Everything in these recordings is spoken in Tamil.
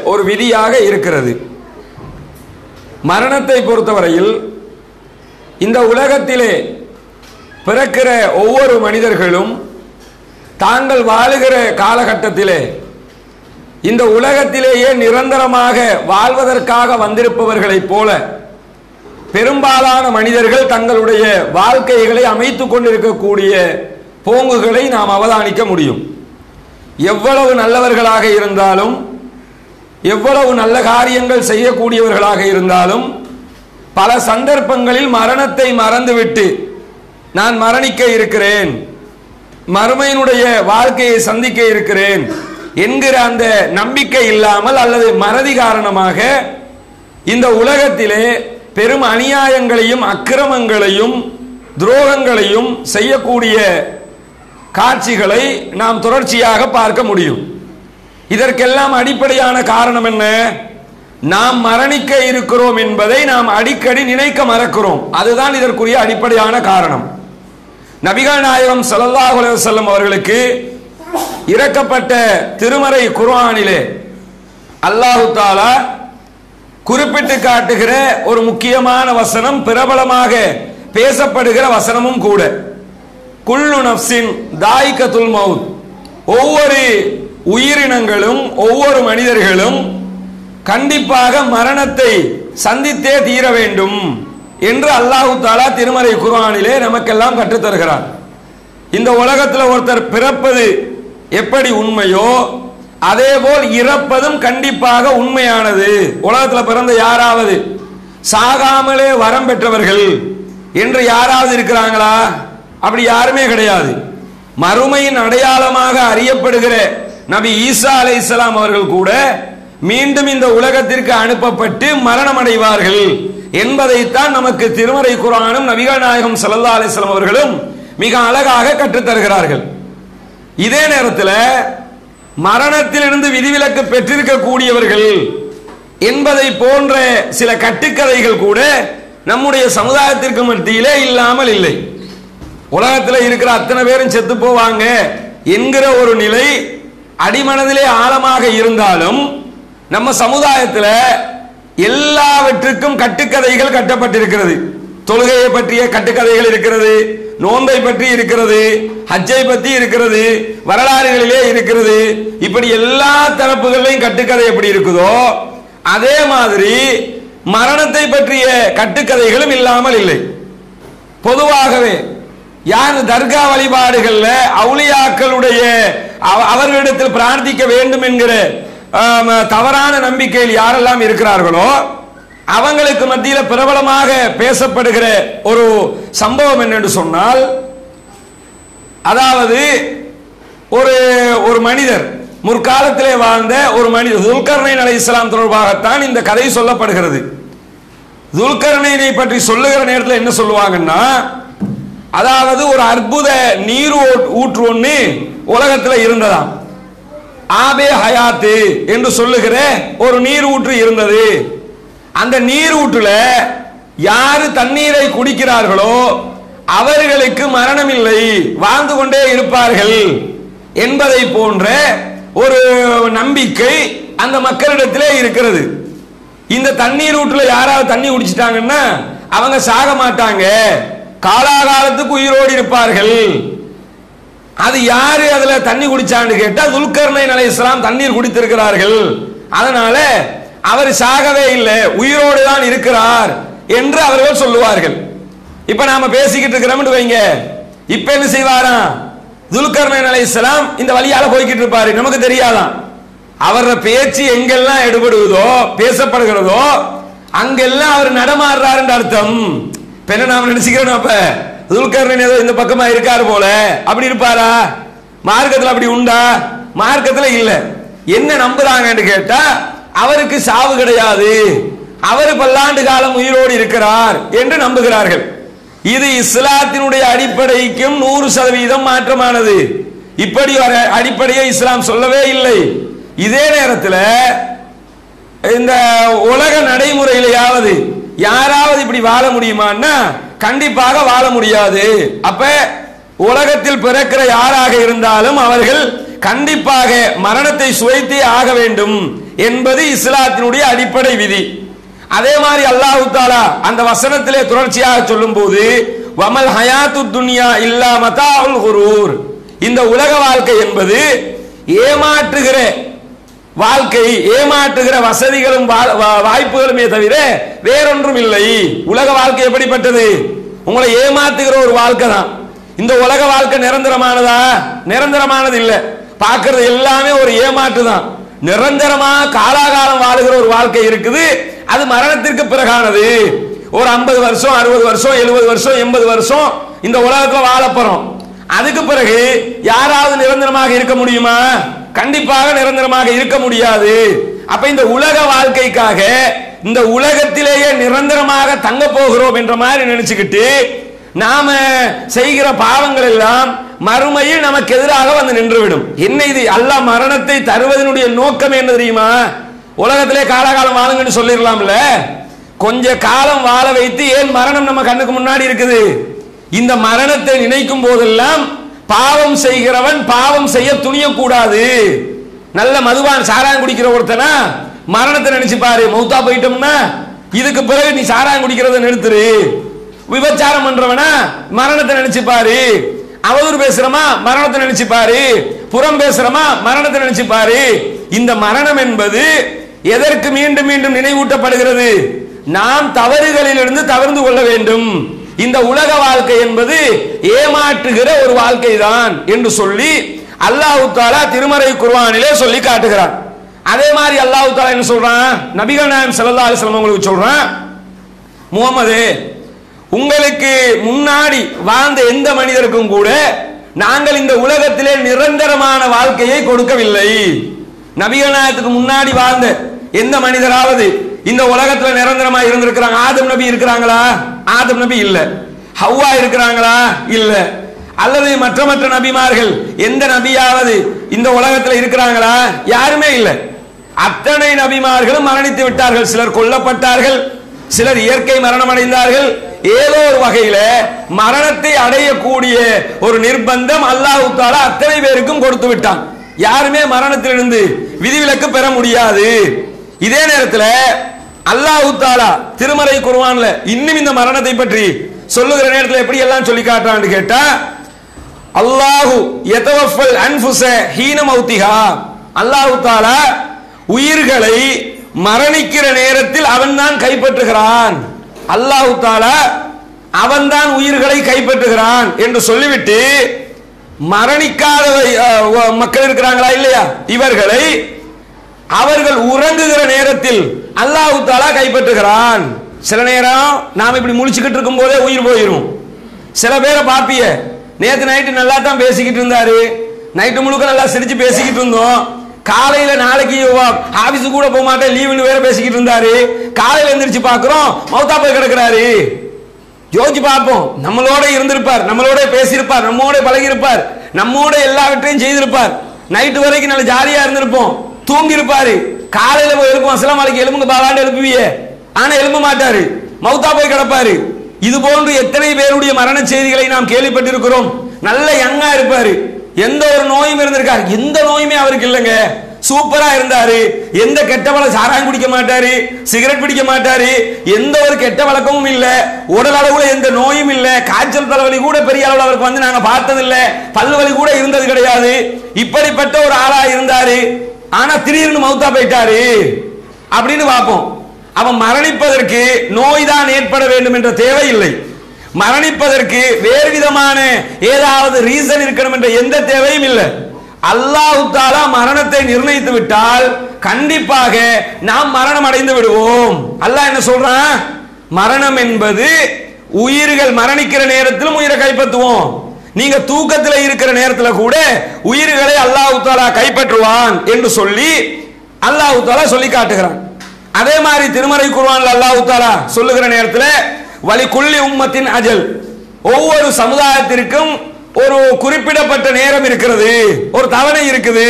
ஒரு விதியாக இருக்கிறது மரணத்தை பொறுத்தவரையில் இந்த உலகத்திலே பிறக்கிற ஒவ்வொரு மனிதர்களும் தாங்கள் வாழுகிற காலகட்டத்திலே இந்த உலகத்திலேயே நிரந்தரமாக வாழ்வதற்காக வந்திருப்பவர்களைப் போல பெரும்பாலான மனிதர்கள் தங்களுடைய வாழ்க்கைகளை அமைத்துக் கொண்டிருக்கக்கூடிய போங்குகளை நாம் அவதானிக்க முடியும் எவ்வளவு நல்லவர்களாக இருந்தாலும் எவ்வளவு நல்ல காரியங்கள் செய்யக்கூடியவர்களாக இருந்தாலும் பல சந்தர்ப்பங்களில் மரணத்தை மறந்துவிட்டு நான் மரணிக்க இருக்கிறேன் மறுமையினுடைய வாழ்க்கையை சந்திக்க இருக்கிறேன் என்கிற அந்த நம்பிக்கை இல்லாமல் அல்லது மறதி காரணமாக இந்த உலகத்திலே பெரும் அநியாயங்களையும் அக்கிரமங்களையும் துரோகங்களையும் செய்யக்கூடிய காட்சிகளை நாம் தொடர்ச்சியாக பார்க்க முடியும் இதற்கெல்லாம் அடிப்படையான காரணம் என்ன நாம் மரணிக்க இருக்கிறோம் என்பதை நாம் அடிக்கடி நினைக்க மறக்கிறோம் அதுதான் இதற்குரிய அடிப்படையான காரணம் நபிகள் நாயகம் ஸல்லல்லாஹு அலைஹி வஸல்லம் அவர்களுக்கு இறக்கப்பட்ட திருமறை குர்ஆனிலே அல்லாஹு தாலா குறிப்பிட்டு காட்டுகிற ஒரு முக்கியமான வசனம் பிரபலமாக பேசப்படுகிற வசனமும் கூட குல்லு நப்சின் தாய்கத்துல் மவுத் ஒவ்வொரு உயிரினங்களும் ஒவ்வொரு மனிதர்களும் கண்டிப்பாக மரணத்தை சந்தித்தே தீர வேண்டும் என்று அல்லாஹு தாலா திருமறை குர்ஆனிலே நமக்கெல்லாம் கற்றுத் தருகிறார் இந்த உலகத்தில் ஒருத்தர் பிறப்பது எப்படி உண்மையோ அதே போல் இறப்பதும் கண்டிப்பாக உண்மையானது உலகத்தில் பிறந்த யாராவது சாகாமலே வரம் பெற்றவர்கள் என்று யாராவது இருக்கிறாங்களா அப்படி யாருமே கிடையாது மறுமையின் அடையாளமாக அறியப்படுகிற நபி ஈசா அலை அவர்கள் கூட மீண்டும் இந்த உலகத்திற்கு அனுப்பப்பட்டு மரணம் அடைவார்கள் என்பதைத்தான் நமக்கு திருமறை குரானும் நபிகள் நாயகம் சல்லா அலிஸ்லாம் அவர்களும் மிக அழகாக கற்றுத் தருகிறார்கள் இதே நேரத்தில் மரணத்திலிருந்து விதிவிலக்கு பெற்றிருக்கக்கூடியவர்கள் என்பதை போன்ற சில கட்டுக்கதைகள் கூட நம்முடைய சமுதாயத்திற்கு மத்தியிலே இல்லாமல் இல்லை உலகத்தில் இருக்கிற அத்தனை பேரும் செத்து போவாங்க என்கிற ஒரு நிலை அடிமனதிலே ஆழமாக இருந்தாலும் நம்ம சமுதாயத்தில் எல்லாவற்றுக்கும் கட்டுக்கதைகள் கட்டப்பட்டிருக்கிறது தொழுகையை பற்றிய கட்டுக்கதைகள் இருக்கிறது நோன்பை பற்றி இருக்கிறது ஹஜ்ஜை பற்றி இருக்கிறது வரலாறுகளிலே இருக்கிறது இப்படி எல்லா தரப்புகளையும் கட்டுக்கதை எப்படி இருக்குதோ அதே மாதிரி மரணத்தை பற்றிய கட்டுக்கதைகளும் இல்லாமல் இல்லை பொதுவாகவே யார் தர்கா வழிபாடுகள்ல அவுளியாக்களுடைய அவ- அவர்களிடத்தில் பிரார்த்திக்க வேண்டும் என்கிற ஆம், தவறான நம்பிக்கையில் யாரெல்லாம் இருக்கிறார்களோ அவங்களுக்கு மத்தியில் பிரபலமாக பேசப்படுகிற ஒரு சம்பவம் என்னென்று சொன்னால் அதாவது ஒரு ஒரு மனிதர் முற்காலத்திலே வாழ்ந்த ஒரு மனிதர் துல்கர்னைன் அலை இஸ்லாம் தொடர்பாகத்தான் இந்த கதை சொல்லப்படுகிறது துல்கர்னைனை பற்றி சொல்லுகிற நேரத்தில் என்ன சொல்லுவாங்கன்னா அதாவது ஒரு அற்புத நீர் ஊ- ஊற்று ஒன்று உலகத்தில் இருந்ததாம் ஆபே ஹயாத்து என்று சொல்லுகிற ஒரு நீர் ஊற்று இருந்தது அந்த நீர் ஊற்றுல யாரு தண்ணீரை குடிக்கிறார்களோ அவர்களுக்கு மரணம் இல்லை வாழ்ந்து கொண்டே இருப்பார்கள் என்பதை போன்ற ஒரு நம்பிக்கை அந்த மக்களிடத்திலே இருக்கிறது இந்த தண்ணீர் ஊற்றுல யாராவது தண்ணி குடிச்சிட்டாங்கன்னா அவங்க சாக மாட்டாங்க காலாகாலத்துக்கு உயிரோடு இருப்பார்கள் அது யாரு அதுல தண்ணி குடிச்சான்னு கேட்டா துல்கர்னைன் அலைஹிஸ்ஸலாம் தண்ணீர் குடித்திருக்கிறார்கள் அதனால அவர் சாகவே இல்லை உயிரோடு தான் இருக்கிறார் என்று அவர்கள் சொல்லுவார்கள் இப்ப நாம பேசிக்கிட்டு இருக்கிறோம்னு வைங்க இப்ப என்ன செய்வாராம் துல்கர்னைன் அலைஹிஸ்ஸலாம் இந்த வழியால போய்கிட்டு இருப்பாரு நமக்கு தெரியாதாம் அவர பேச்சு எங்கெல்லாம் எடுபடுவதோ பேசப்படுகிறதோ அங்கெல்லாம் அவர் நடமாடுறாருன்ற அர்த்தம் இப்ப என்ன நாம நினைச்சுக்கிறோம் அப்ப துல்கர்ணன் ஏதோ இந்த பக்கமா இருக்காரு போல அப்படி இருப்பாரா மார்க்கத்துல அப்படி உண்டா மார்க்கத்துல இல்ல என்ன நம்புறாங்கன்னு கேட்டா அவருக்கு சாவு கிடையாது அவர் பல்லாண்டு காலம் உயிரோடு இருக்கிறார் என்று நம்புகிறார்கள் இது இஸ்லாத்தினுடைய அடிப்படைக்கும் நூறு சதவீதம் மாற்றமானது இப்படி வர அடிப்படையை இஸ்லாம் சொல்லவே இல்லை இதே நேரத்தில் இந்த உலக நடைமுறையிலேயாவது யாராவது இப்படி வாழ முடியுமான்னா கண்டிப்பாக வாழ முடியாது அப்ப உலகத்தில் பிறக்கிற யாராக இருந்தாலும் அவர்கள் கண்டிப்பாக மரணத்தை சுவைத்தே ஆக வேண்டும் என்பது இஸ்லாத்தினுடைய அடிப்படை விதி அதே மாதிரி அல்லாஹு தாலா அந்த வசனத்திலே தொடர்ச்சியாக சொல்லும்போது வமல் ஹயாத்து துன்யா இல்லா மதாவுல் குரூர் இந்த உலக வாழ்க்கை என்பது ஏமாற்றுகிற வாழ்க்கை ஏமாற்றுகிற வசதிகளும் வா- வா- வாய்ப்புகளுமே தவிர வேறொன்றும் இல்லை உலக வாழ்க்கை எப்படிப்பட்டது உங்களை ஏமாத்துகிற ஒரு வாழ்க்கை தான் இந்த உலக வாழ்க்கை நிரந்தரமானதா நிரந்தரமானது இல்ல பார்க்கிறது எல்லாமே ஒரு ஏமாற்று தான் நிரந்தரமா காலாகாலம் வாழுகிற ஒரு வாழ்க்கை இருக்குது அது மரணத்திற்கு பிறகானது ஒரு ஐம்பது வருஷம் அறுபது வருஷம் எழுபது வருஷம் எண்பது வருஷம் இந்த உலகத்துல வாழப் போறோம் அதுக்கு பிறகு யாராவது நிரந்தரமாக இருக்க முடியுமா கண்டிப்பாக நிரந்தரமாக இருக்க முடியாது அப்ப இந்த உலக வாழ்க்கைக்காக இந்த உலகத்திலேயே நிரந்தரமாக தங்க போகிறோம் என்ற மாதிரி நினைச்சுக்கிட்டு நாம செய்கிற பாவங்கள் எல்லாம் மறுமையில் நமக்கு எதிராக வந்து நின்றுவிடும் என்ன இது அல்லாஹ் மரணத்தை தருவதனுடைய நோக்கம் என்ன தெரியுமா உலகத்திலே காலகாலம் வாழுங்கன்னு சொல்லிடலாம்ல கொஞ்ச காலம் வாழ வைத்து ஏன் மரணம் நம்ம கண்ணுக்கு முன்னாடி இருக்குது இந்த மரணத்தை நினைக்கும் போதெல்லாம் பாவம் செய்கிறவன் பாவம் செய்ய துணியக்கூடாது நல்ல மதுவான் சாராயம் குடிக்கிற ஒருத்தனா மரணத்தை நினைச்சு பாரு மௌத்தா போயிட்டோம்னா இதுக்கு பிறகு நீ சாராயம் குடிக்கிறத நிறுத்துரு விபச்சாரம் பண்றவனா மரணத்தை நினைச்சு பாரு அவதூறு பேசுறமா மரணத்தை நினைச்சு பாரு புறம் பேசுறமா மரணத்தை நினைச்சு பாரு இந்த மரணம் என்பது எதற்கு மீண்டும் மீண்டும் நினைவூட்டப்படுகிறது நாம் தவறுகளிலிருந்து தவிர்ந்து கொள்ள வேண்டும் இந்த உலக வாழ்க்கை என்பது ஏமாற்றுகிற ஒரு வாழ்க்கை தான் என்று சொல்லி அல்லாஹ் தாலா திருமறை குர்ஆனிலே சொல்லி காட்டுகிறான் அதே மாதிரி அல்லாஹ் தாலா என்ன சொல்றான் நபிகள் நாயம் ஸல்லல்லாஹு அலைஹி வஸல்லம் உங்களுக்கு சொல்றான் முகமது உங்களுக்கு முன்னாடி வாழ்ந்த எந்த மனிதருக்கும் கூட நாங்கள் இந்த உலகத்திலே நிரந்தரமான வாழ்க்கையை கொடுக்கவில்லை நபிகள் நாயகத்துக்கு முன்னாடி வாழ்ந்த எந்த மனிதராவது இந்த உலகத்துல நிரந்தரமா இருந்திருக்கிறாங்க ஆதம் நபி இருக்கிறாங்களா ஆதம் நபி இல்ல ஹவ்வா இருக்கிறாங்களா இல்ல அல்லது மற்ற மற்ற நபிமார்கள் எந்த நபியாவது இந்த உலகத்துல இருக்கிறாங்களா யாருமே இல்லை அத்தனை நபிமார்களும் மரணித்து விட்டார்கள் சிலர் கொல்லப்பட்டார்கள் சிலர் இயற்கை மரணம் அடைந்தார்கள் ஏதோ ஒரு வகையில மரணத்தை அடையக்கூடிய ஒரு நிர்பந்தம் அல்லாஹ் தாலா அத்தனை பேருக்கும் கொடுத்து விட்டான் யாருமே மரணத்திலிருந்து விதிவிலக்கு பெற முடியாது இதே நேரத்தில் அல்லாஹ் தாலா திருமலை குர்ஆன்ல இன்னும் இந்த மரணத்தை பற்றி சொல்லுகிற நேரத்தில் எப்படி எல்லாம் சொல்லி காட்டுறான்னு கேட்டா அல்லாஹு யதவஃபல் அன்ஃபுஸ ஹீன மௌத்திஹா அல்லாஹ் தாலா உயிர்களை மரணிக்கிற நேரத்தில் அவன்தான் கைப்பற்றுகிறான் அல்லாஹ் தாலா அவன்தான் உயிர்களை கைப்பற்றுகிறான் என்று சொல்லிவிட்டு மரணிக்காத அஹ், மக்கள் இருக்கிறாங்களா இல்லையா இவர்களை அவர்கள் உறங்குகிற நேரத்தில் அல்லாஹ் தாலா கைப்பற்றுகிறான் சில நேரம் நாம இப்படி முழிச்சுக்கிட்டு இருக்கும் போதே உயிர் போயிரும் சில பேரை பாப்பிய நேத்து நைட்டு நல்லா தான் பேசிக்கிட்டு இருந்தாரு நைட்டு முழுக்க நல்லா சிரிச்சு பேசிக்கிட்டு இருந்தோம் காலையில நாளைக்கு ஆபீஸ் கூட போக மாட்டேன் லீவுன்னு வேற பேசிக்கிட்டு இருந்தாரு காலையில எந்திரிச்சு பாக்குறோம் மௌத்தா போய் கிடக்குறாரு யோசிச்சு பார்ப்போம் நம்மளோட இருந்திருப்பார் நம்மளோட பேசியிருப்பார் நம்மோட பழகியிருப்பார் நம்மோட எல்லாவற்றையும் செய்திருப்பார் நைட்டு வரைக்கும் நல்ல ஜாலியா இருந்திருப்போம் தூங்கி இருப்பாரு காலையில போய் எழுப்பும் அஸ்லாம் அலைக்கு எலும்புங்க பாலாண்டு எழுப்புவியே ஆனா எழும்ப மாட்டாரு மௌத்தா போய் கிடப்பாரு இது போன்று எத்தனை பேருடைய மரண செய்திகளை நாம் கேள்விப்பட்டிருக்கிறோம் நல்ல யங்கா இருப்பாரு எந்த ஒரு நோயும் இருந்திருக்காரு எந்த நோயுமே அவருக்கு இல்லைங்க சூப்பரா இருந்தாரு எந்த கெட்ட பழக்கம் சாராயம் குடிக்க மாட்டாரு சிகரெட் பிடிக்க மாட்டாரு எந்த ஒரு கெட்ட வழக்கமும் இல்ல உடல் அளவுல எந்த நோயும் இல்ல காய்ச்சல் தலைவலி கூட பெரிய அளவுல அவருக்கு வந்து நாங்க பார்த்தது இல்ல பல்லு வலி கூட இருந்தது கிடையாது இப்படிப்பட்ட ஒரு ஆளா இருந்தாரு ஆனா திடீர்னு மௌத்தா போயிட்டாரு அப்படின்னு பார்ப்போம் அவன் மரணிப்பதற்கு நோய் தான் ஏற்பட வேண்டும் என்ற தேவை இல்லை மரணிப்பதற்கு வேறு விதமான ஏதாவது ரீசன் இருக்கணும் என்ற எந்த தேவையும் இல்லை அல்லாஹு தாலா மரணத்தை நிர்ணயித்து விட்டால் கண்டிப்பாக நாம் மரணம் அடைந்து விடுவோம் அல்லாஹ் என்ன சொல்றான் மரணம் என்பது உயிர்கள் மரணிக்கிற நேரத்திலும் உயிரை கைப்பற்றுவோம் நீங்க தூக்கத்தில் இருக்கிற நேரத்தில் கூட உயிர்களை அல்லாஹு தாலா கைப்பற்றுவான் என்று சொல்லி அல்லாஹு தாலா சொல்லி காட்டுகிறான் அதே மாதிரி திருமறை குர்ஆன்ல அல்லாஹ் தாலா சொல்லுகிற நேரத்தில் வலி குள்ளி உம்மத்தின் அஜல் ஒவ்வொரு சமுதாயத்திற்கும் ஒரு குறிப்பிடப்பட்ட நேரம் இருக்கிறது ஒரு தவணை இருக்குது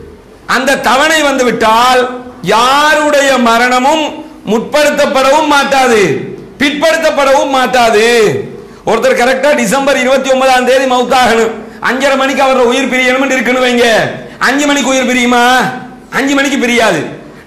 அந்த தவணை வந்து விட்டால் யாருடைய மரணமும் முற்படுத்தப்படவும் மாட்டாது பிற்படுத்தப்படவும் மாட்டாது ஒருத்தர் கரெக்டா டிசம்பர் இருபத்தி ஒன்பதாம் தேதி மவுத்தாகணும் அஞ்சரை மணிக்கு அவரோட உயிர் பிரியணும் இருக்கணும் வைங்க அஞ்சு மணிக்கு உயிர் பிரியுமா அஞ்சு மணிக்கு பிரியாது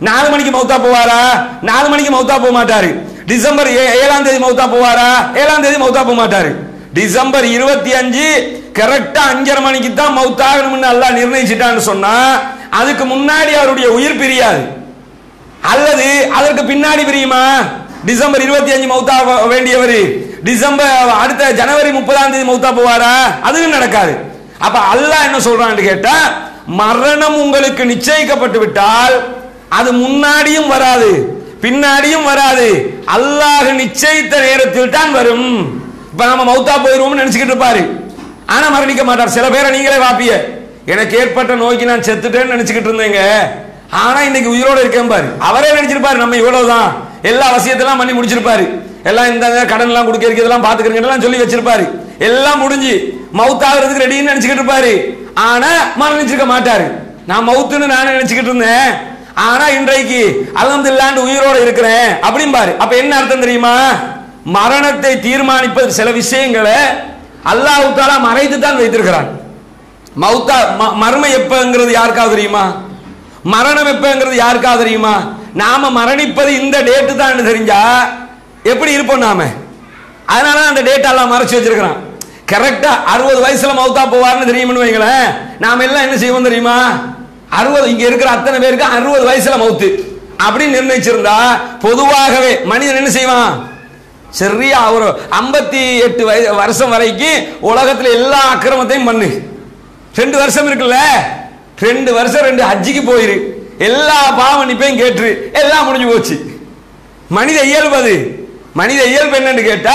நாலு மணிக்கு மௌத்தா போவாரா நாலு மணிக்கு மௌத்தா போக மாட்டாரு டிசம்பர் ஏ- ஏழாம் தேதி மௌத்தா போவாரா ஏழாம் தேதி மௌத்தா போக மாட்டாரு டிசம்பர் இருபத்தி அஞ்சு கரெக்டா அஞ்சரை மணிக்கு தான் மௌத்தாகணும்னு அல்லாஹ் நிர்ணயிச்சிட்டான்னு சொன்னா அதுக்கு முன்னாடி அவருடைய உயிர் பிரியாது அல்லது அதற்கு பின்னாடி பிரியுமா டிசம்பர் இருபத்தி அஞ்சு மௌத்தா வேண்டியவர் டிசம்பர் அடுத்த ஜனவரி முப்பதாம் தேதி மௌத்தா போவாரா அதுவும் நடக்காது அப்ப அல்லாஹ் என்ன சொல்றான்னு கேட்டா மரணம் உங்களுக்கு நிச்சயிக்கப்பட்டு விட்டால் அது முன்னாடியும் வராது பின்னாடியும் வராது அல்லாஹ் நிச்சயித்த நேரத்தில் தான் வரும் இப்ப நம்ம மௌத்தா போயிருவோம்னு நினைச்சுக்கிட்டு இருப்பாரு ஆனா மரணிக்க மாட்டார் சில பேரை நீங்களே வாப்பிய எனக்கு ஏற்பட்ட நோய்க்கு நான் செத்துட்டேன்னு நினைச்சுக்கிட்டு இருந்தேங்க ஆனா இன்னைக்கு உயிரோட இருக்கேன் பாரு அவரே நினைச்சிருப்பாரு நம்ம இவ்வளவுதான் எல்லா வசியத்தெல்லாம் பண்ணி முடிச்சிருப்பாரு எல்லாம் இந்த கடன் எல்லாம் கொடுக்க இருக்கிறதெல்லாம் பாத்துக்கிறீங்க எல்லாம் சொல்லி வச்சிருப்பாரு எல்லாம் முடிஞ்சு மவுத் ஆகுறதுக்கு ரெடின்னு நினைச்சுக்கிட்டு இருப்பாரு ஆனா மரணிச்சிருக்க மாட்டாரு நான் மவுத்துன்னு நானே நினைச்சுக்கிட்டு இருந்தேன் ஆனா இன்றைக்கு அல்ஹம்துலில்லாஹ்னு உயிரோட இருக்கிறேன் அப்படிம்பாரு அப்ப என்ன அர்த்தம் தெரியுமா மரணத்தை தீர்மானிப்பது சில விஷயங்களை அல்லாஹ் தாலா மறைத்து தான் வைத்திருக்கிறான் மௌத்தா ம- மர்ம எப்பங்கிறது யாருக்காவது தெரியுமா மரணம் எப்பங்கிறது யாருக்காவது தெரியுமா நாம மரணிப்பது இந்த டேட்டு தான் தெரிஞ்சா எப்படி இருப்போம் நாம அதனால அந்த டேட் எல்லாம் மறைச்சு வச்சிருக்கிறான் கரெக்டா அறுபது வயசுல மௌத்தா போவார்னு தெரியும்னு வைங்களேன் நாம எல்லாம் என்ன செய்வோம் தெரியுமா அறுபது இங்க இருக்கிற அத்தனை பேருக்கு அறுபது வயசுல மௌத்து அப்படின்னு நிர்ணயிச்சிருந்தா பொதுவாகவே மனிதன் என்ன செய்வான் சரியா ஒரு ஐம்பத்தி எட்டு வய வருஷம் வரைக்கும் உலகத்துல எல்லா அக்கிரமத்தையும் பண்ணு ரெண்டு வருஷம் இருக்குல்ல ரெண்டு வருஷம் ரெண்டு ஹஜ்ஜிக்கு போயிரு எல்லா பாவ மன்னிப்பையும் கேட்டு எல்லாம் முடிஞ்சு போச்சு மனித இயல்பு அது மனித இயல்பு என்னன்னு கேட்டா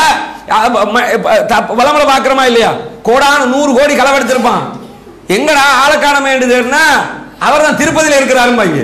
வளமலை பாக்குறோமா இல்லையா கோடான நூறு கோடி களவெடுத்திருப்பான் எங்கடா ஆளக்காணம் வேண்டுதுன்னா அவர் தான் திருப்பதியில இருக்கிறாரும்பாங்க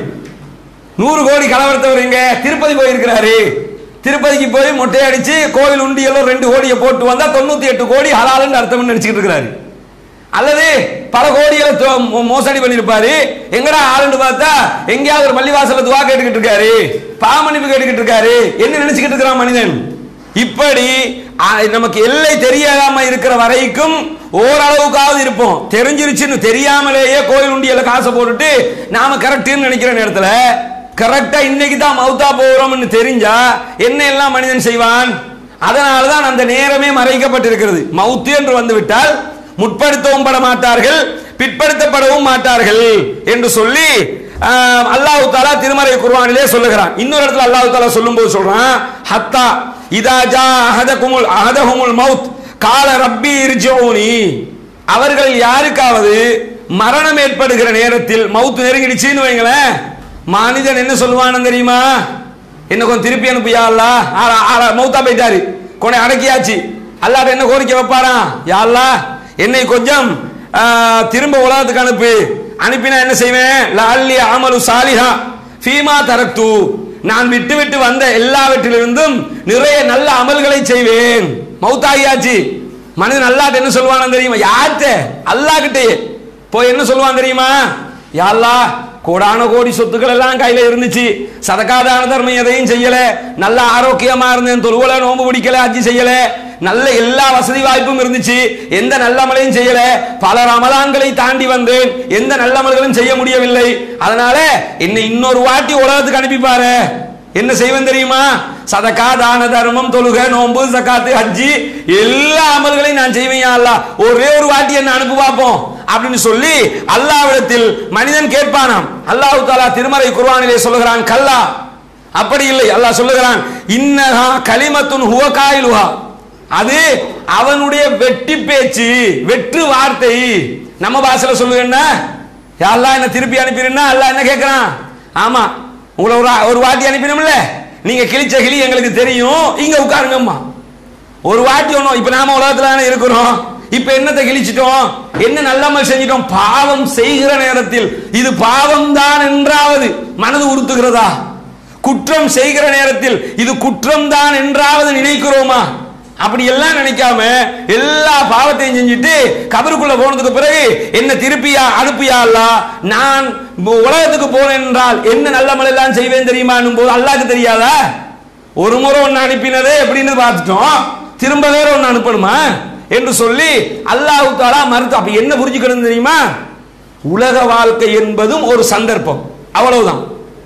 நூறு கோடி கலவரத்தவர் எங்க திருப்பதி போயிருக்கிறாரு திருப்பதிக்கு போய் மொட்டை அடிச்சு கோவில் உண்டியலும் ரெண்டு கோடியை போட்டு வந்தா தொண்ணூத்தி எட்டு கோடி ஹலாலுன்னு அர்த்தம் நினைச்சிட்டு இருக்கிறாரு அல்லது பல கோடிகளை தொ- மோ- மோசடி பண்ணிருப்பாரு எங்கடா ஆளுன்னு பார்த்தா எங்கேயாவது ஒரு பள்ளிவாசல துவா கேட்டுக்கிட்டு இருக்காரு பாமன்னிப்பு கேட்டுக்கிட்டு இருக்காரு என்ன நினைச்சுக்கிட்டு இருக்கிறான் மனிதன் இப்படி ஆ, நமக்கு எல்லை தெரியாம இருக்கிற வரைக்கும் ஓரளவுக்காவது இருப்போம் தெரிஞ்சிருச்சுன்னு தெரியாமலேயே கோயில் உண்டியல காசை போட்டுட்டு நாம கரெக்ட்னு நினைக்கிற நேரத்துல கரெக்டா இன்னைக்கு தான் மௌத்தா போறோம்னு தெரிஞ்சா என்ன எல்லாம் மனிதன் செய்வான் அதனாலதான் அந்த நேரமே மறைக்கப்பட்டிருக்கிறது மவுத்து என்று வந்து விட்டால் முற்படுத்தவும் பட மாட்டார்கள் பிற்படுத்தப்படவும் மாட்டார்கள் என்று சொல்லி ஆஹ், அல்லாஹ் தாலா திருமறை குர்ஆனிலே சொல்லுகிறான் இன்னொரு இடத்துல அல்லாஹ் தாலா சொல்லும்போது சொல்றான் ஹத்தா இதா ஜா அஹதகுமுல் அஹதஹுமுல் மவுத் கால ரப்பி இர்ஜிஊனி அவர்கள் யாருக்காவது மரணம் ஏற்படுகிற நேரத்தில் மவுத் நெருங்கிடுச்சுன்னு வைங்களேன் மனிதன் என்ன சொல்லுவான்னு தெரியுமா என்ன கொஞ்சம் திருப்பி அனுப்பியா அல்லா ஆளா ஆளா மௌத்தா போயிட்டாரு கொண்டை அடக்கியாச்சு அல்லாட்ட என்ன கோரிக்கை வைப்பாராம் யா அல்லாஹ் என்னை கொஞ்சம் ஆ, திரும்ப உலகத்துக்கு அனுப்பு அனுப்பினா என்ன செய்வேன் லால்லி ஆமலு சாலிஹா ஃபீமா தரக்து நான் விட்டு விட்டு வந்த எல்லாவற்றிலிருந்தும் நிறைய நல்ல அமல்களை செய்வேன் மௌத்தாகியாச்சு மனிதன் அல்லாட்ட என்ன சொல்லுவானு தெரியுமா யார்கிட்ட அல்லாஹ் கிட்டயே போய் என்ன சொல்லுவான் தெரியுமா யா அல்லாஹ் கோடான கோடி சொத்துக்கள் எல்லாம் கையில இருந்துச்சு சதகாதான தர்மம் எதையும் செய்யல நல்ல ஆரோக்கியமா இருந்தேன் தொழுவல நோன்பு பிடிக்கல அஜி செய்யல நல்ல எல்லா வசதி வாய்ப்பும் இருந்துச்சு எந்த நல்ல அமலையும் செய்யல பல ரமலான்களை தாண்டி வந்தேன் எந்த நல்ல அமல்களும் செய்ய முடியவில்லை அதனால என்னை இன்னொரு வாட்டி உலகத்துக்கு அனுப்பி பாரு என்ன செய்வேன் தெரியுமா சதக்கா தான தர்மம் தொழுக நோன்பு சக்காத்து ஹஜ்ஜி எல்லா அமல்களையும் நான் செய்வேன் யா அல்லாஹ் ஒரே ஒரு வாட்டி என்ன அனுப்பு பார்ப்போம் அப்படின்னு சொல்லி அல்லாஹ்விடத்தில் மனிதன் கேட்பானாம் அல்லாஹ் தாலா திருமறை குர்ஆனிலே சொல்லுகிறான் கல்லா அப்படி இல்லை அல்லாஹ் சொல்லுகிறான் இன்னஹா கலிமத்துன் ஹுவ காயிலுஹா அது அவனுடைய வெட்டி பேச்சு வெற்று வார்த்தை நம்ம பாஷையில சொல்லுங்கன்னா அல்லாஹ் என்ன திருப்பி அனுப்பிடுன்னா அல்லாஹ் என்ன கேட்கிறான் ஆமா உங்களை ஒரு ஒரு வாட்டி அனுப்பினோம்ல நீங்க கிழிச்ச கிளி எங்களுக்கு தெரியும் இங்க உட்காருங்கம்மா ஒரு வாட்டி ஒண்ணும் இப்ப நாம உலகத்துல தானே இருக்கிறோம் இப்ப என்னத்தை கிழிச்சிட்டோம் என்ன நல்லமல் செஞ்சிட்டோம் பாவம் செய்கிற நேரத்தில் இது பாவம் தான் என்றாவது மனது உறுத்துகிறதா குற்றம் செய்கிற நேரத்தில் இது குற்றம் தான் என்றாவது நினைக்கிறோமா அப்படி எல்லாம் நினைக்காம எல்லா பாவத்தையும் செஞ்சுட்டு கபருக்குள்ள போனதுக்கு பிறகு என்ன திருப்பியா அனுப்பியா அல்லா நான் உலகத்துக்கு போனேன் என்றால் என்ன நல்ல எல்லாம் செய்வேன் தெரியுமா போது அல்லாஹ்க்கு தெரியாதா ஒரு முறை ஒன்னு அனுப்பினதே எப்படின்னு பார்த்துட்டோம் திரும்ப வேற ஒன்னு அனுப்பணுமா என்று சொல்லி அல்லாஹ் தாலா மறுத்து அப்ப என்ன புரிஞ்சுக்கணும் தெரியுமா உலக வாழ்க்கை என்பதும் ஒரு சந்தர்ப்பம் அவ்வளவுதான்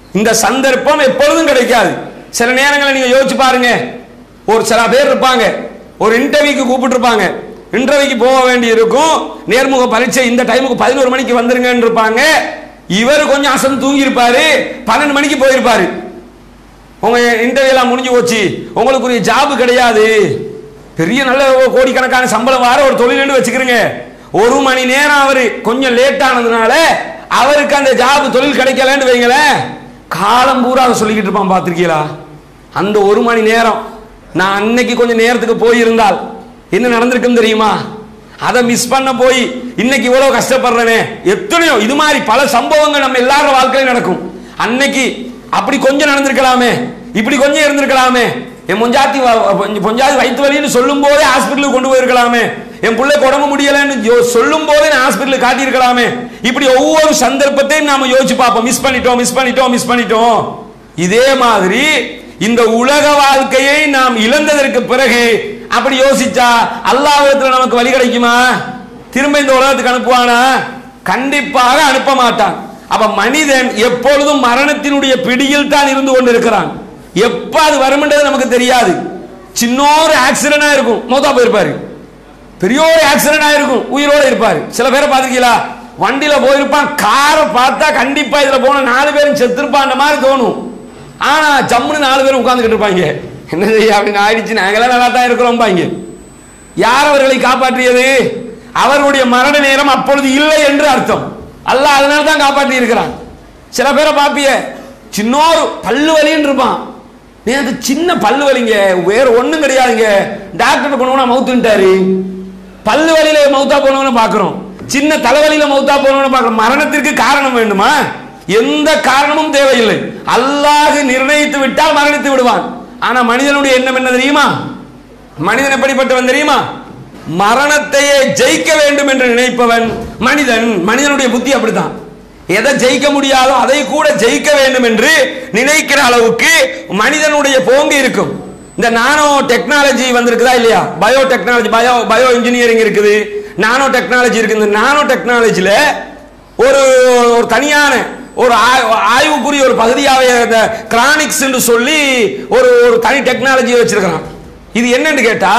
இந்த சந்தர்ப்பம் எப்பொழுதும் கிடைக்காது சில நேரங்களில் நீங்க யோசிச்சு பாருங்க ஒரு சில பேர் இருப்பாங்க ஒரு இன்டர்வியூக்கு கூப்பிட்டுருப்பாங்க இன்டர்வியூக்கு போக வேண்டி இருக்கும் நேர்முக பரீட்சை இந்த டைமுக்கு பதினோரு மணிக்கு வந்துருங்கன்னு இருப்பாங்க இவர் கொஞ்சம் அசந்து தூங்கி இருப்பாரு பன்னெண்டு மணிக்கு போயிருப்பாரு உங்க இன்டர்வியூ எல்லாம் முடிஞ்சு போச்சு உங்களுக்குரிய ஜாப் கிடையாது பெரிய நல்ல கோடிக்கணக்கான சம்பளம் வர ஒரு தொழில் வச்சுக்கிறீங்க ஒரு மணி நேரம் அவரு கொஞ்சம் லேட் ஆனதுனால அவருக்கு அந்த ஜாப் தொழில் கிடைக்கலன்னு வைங்களேன் காலம் பூரா அதை சொல்லிக்கிட்டு இருப்பான் பார்த்திருக்கீங்களா அந்த ஒரு மணி நேரம் நான் அன்னைக்கு கொஞ்சம் நேரத்துக்கு போயிருந்தால் என்ன நடந்திருக்கும் தெரியுமா அதை மிஸ் பண்ண போய் இன்னைக்கு இவ்வளவு கஷ்டப்படுறேனே எத்தனையோ இது மாதிரி பல சம்பவங்கள் நம்ம எல்லாரோட வாழ்க்கையில நடக்கும் அன்னைக்கு அப்படி கொஞ்சம் நடந்திருக்கலாமே இப்படி கொஞ்சம் இருந்திருக்கலாமே என் பொஞ்சாத்தி வ- பொஞ்ச- பொஞ்சாதி வயிற்று வலின்னு சொல்லும் போதே ஹாஸ்பிட்டலுக்கு கொண்டு போயிருக்கலாமே என் பிள்ளைக்கு உடம்பு முடியலன்னு யோ- சொல்லும் போதே நான் ஹாஸ்பிட்டலுக்கு காட்டியிருக்கலாமே இப்படி ஒவ்வொரு சந்தர்ப்பத்தையும் நாம யோசிச்சு பார்ப்போம் மிஸ் பண்ணிட்டோம் மிஸ் பண்ணிட்டோம் மிஸ் பண்ணிட்டோம் இதே மாதிரி இந்த உலக வாழ்க்கையை நாம் இழந்ததற்கு பிறகு அப்படி யோசிச்சா அல்லாஹ்விடத்துல நமக்கு வழி கிடைக்குமா திரும்ப இந்த உலகத்துக்கு அனுப்புவானா கண்டிப்பாக அனுப்ப மாட்டான் அப்ப மனிதன் எப்பொழுதும் மரணத்தினுடைய பிடியில் தான் இருந்து கொண்டிருக்கிறான் எப்ப அது வரும்ன்றது நமக்கு தெரியாது சின்ன ஒரு ஆக்சிடென்டா இருக்கும் மௌத்தா போயிருப்பாரு பெரிய ஒரு ஆக்சிடென்ட் ஆயிருக்கும் உயிரோட இருப்பாரு சில பேரை பாத்திருக்கீங்களா வண்டியில போயிருப்பான் காரை பார்த்தா கண்டிப்பா இதுல போன நாலு பேரும் செத்துருப்பான்ற மாதிரி தோணும் ஆனா ஜம்முன்னு நாலு பேரும் உட்கார்ந்துகிட்டு இருப்பாங்க என்ன செய்ய அப்படின்னு ஆயிடுச்சு நாங்களாம் நல்லா தான் இருக்கிறோம் பாங்க யார் அவர்களை காப்பாற்றியது அவர்களுடைய மரண நேரம் அப்பொழுது இல்லை என்று அர்த்தம் அல்லாஹ் அதனால தான் காப்பாற்றி இருக்கிறான் சில பேரை பாப்பிய சின்னோரு பல்லு வலின்னு இருப்பான் நீ அந்த சின்ன பல்லு வலிங்க வேற ஒண்ணும் கிடையாதுங்க டாக்டர் கொண்டு போனா மவுத்துட்டாரு பல்லு வலியில மவுத்தா போனவன பாக்குறோம் சின்ன தலைவலியில மவுத்தா போனவன பாக்குறோம் மரணத்திற்கு காரணம் வேண்டுமா எந்த காரணமும் தேவையில்லை அல்லாஹ் நிர்ணயித்து விட்டால் மரணித்து விடுவான் ஆனா மனிதனுடைய எண்ணம் என்ன தெரியுமா மனிதன் எப்படிப்பட்டவன் தெரியுமா மரணத்தையே ஜெயிக்க வேண்டும் என்று நினைப்பவன் மனிதன் மனிதனுடைய புத்தி அப்படித்தான் எதை ஜெயிக்க முடியாதோ அதை கூட ஜெயிக்க வேண்டும் என்று நினைக்கிற அளவுக்கு மனிதனுடைய போங்கு இருக்கும் இந்த நானோ டெக்னாலஜி வந்திருக்குதா இல்லையா bio technology bio bio engineering இருக்குது நானோ டெக்னாலஜி இருக்கு இந்த நானோ டெக்னாலஜில ஒரு ஒரு தனியான ஒரு ஆய்- ஆய்வுக்குரிய ஒரு பகுதியாவே இந்த கிரானிக்ஸ் என்று சொல்லி ஒரு ஒரு தனி டெக்னாலஜி வச்சிருக்கிறான் இது என்னன்னு கேட்டா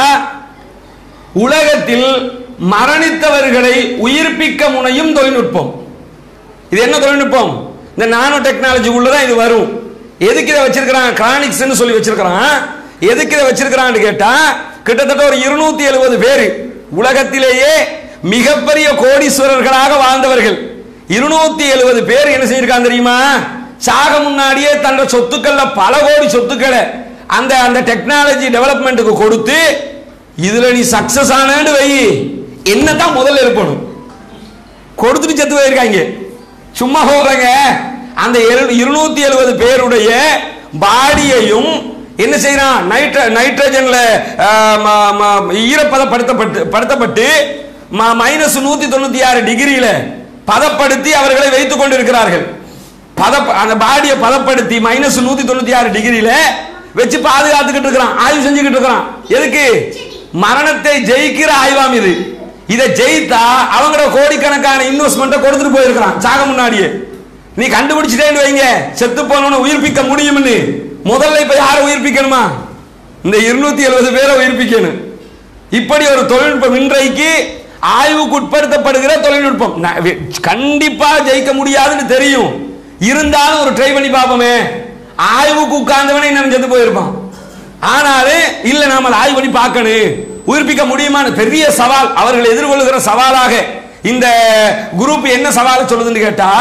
உலகத்தில் மரணித்தவர்களை உயிர்ப்பிக்க முனையும் தொழில்நுட்பம் இது என்ன தொழில்நுட்பம் இந்த நானோ டெக்னாலஜி உள்ளதான் இது வரும் எதுக்கு இதை வச்சிருக்கிறான் கிரானிக்ஸ்னு சொல்லி வச்சிருக்கிறான் எதுக்கு இதை வச்சிருக்கிறான்னு கேட்டா கிட்டத்தட்ட ஒரு இருநூத்தி எழுபது பேர் உலகத்திலேயே மிகப்பெரிய கோடீஸ்வரர்களாக வாழ்ந்தவர்கள் இருநூத்தி எழுபது பேர் என்ன செஞ்சிருக்காங்க தெரியுமா சாக முன்னாடியே தன்னோட சொத்துக்கள்ல பல கோடி சொத்துக்களை அந்த அந்த டெக்னாலஜி டெவலப்மெண்ட்டுக்கு கொடுத்து இதுல நீ சக்சஸ் ஆனு வை என்னதான் முதல்ல இருக்கணும் கொடுத்துட்டு செத்து போயிருக்காங்க சும்மா போடுறங்க அந்த இருநூத்தி எழுபது பேருடைய பாடியையும் என்ன செய்யறான் நைட்ர நைட்ரஜன்ல ஆஹ், ம- ம- ஈரப்பதப்படுத்தப்பட்டு படுத்தப்பட்டு மைனஸ் நூத்தி தொண்ணூத்தி ஆறு டிகிரியில பதப்படுத்தி அவர்களை வைத்துக் கொண்டிருக்கிறார்கள் பத அந்த பாடியை பதப்படுத்தி மைனஸ் நூத்தி தொண்ணூத்தி ஆறு டிகிரியில வச்சு பாதுகாத்துக்கிட்டு இருக்கிறான் ஆய்வு செஞ்சுக்கிட்டு இருக்கிறான் எதுக்கு மரணத்தை ஜெயிக்கிற ஆய்வாம் இது இதை ஜெயித்தா அவங்களோட கோடிக்கணக்கான இன்வெஸ்ட்மெண்ட்டை கொடுத்துட்டு போயிருக்கிறான் சாக முன்னாடியே நீ கண்டுபிடிச்சிட்டேன்னு வைங்க செத்து போனவனை உயிர்ப்பிக்க முடியும்னு முதல்ல இப்ப யாரை உயிர்ப்பிக்கணுமா இந்த இருநூத்தி எழுபது பேரை உயிர்ப்பிக்கணும் இப்படி ஒரு தொழில்நுட்பம் இன்றைக்கு ஆய்வுக்கு உட்படுத்தப்படுகிற தொழில்நுட்பம் ந- வி- கண்டிப்பா ஜெயிக்க முடியாதுன்னு தெரியும் இருந்தாலும் ஒரு ட்ரை பண்ணி பார்ப்போமே ஆய்வுக்கு உட்கார்ந்தவனே இன்னும் செத்து போயிருப்பான் ஆனாலும் இல்ல நாம அதை ஆய்வு பண்ணி பார்க்கணும் உயிர்ப்பிக்க முடியுமான்னு பெரிய சவால் அவர்கள் எதிர்கொள்ளுகிற சவாலாக இந்த குரூப் என்ன சவால் சொல்லுதுன்னு கேட்டா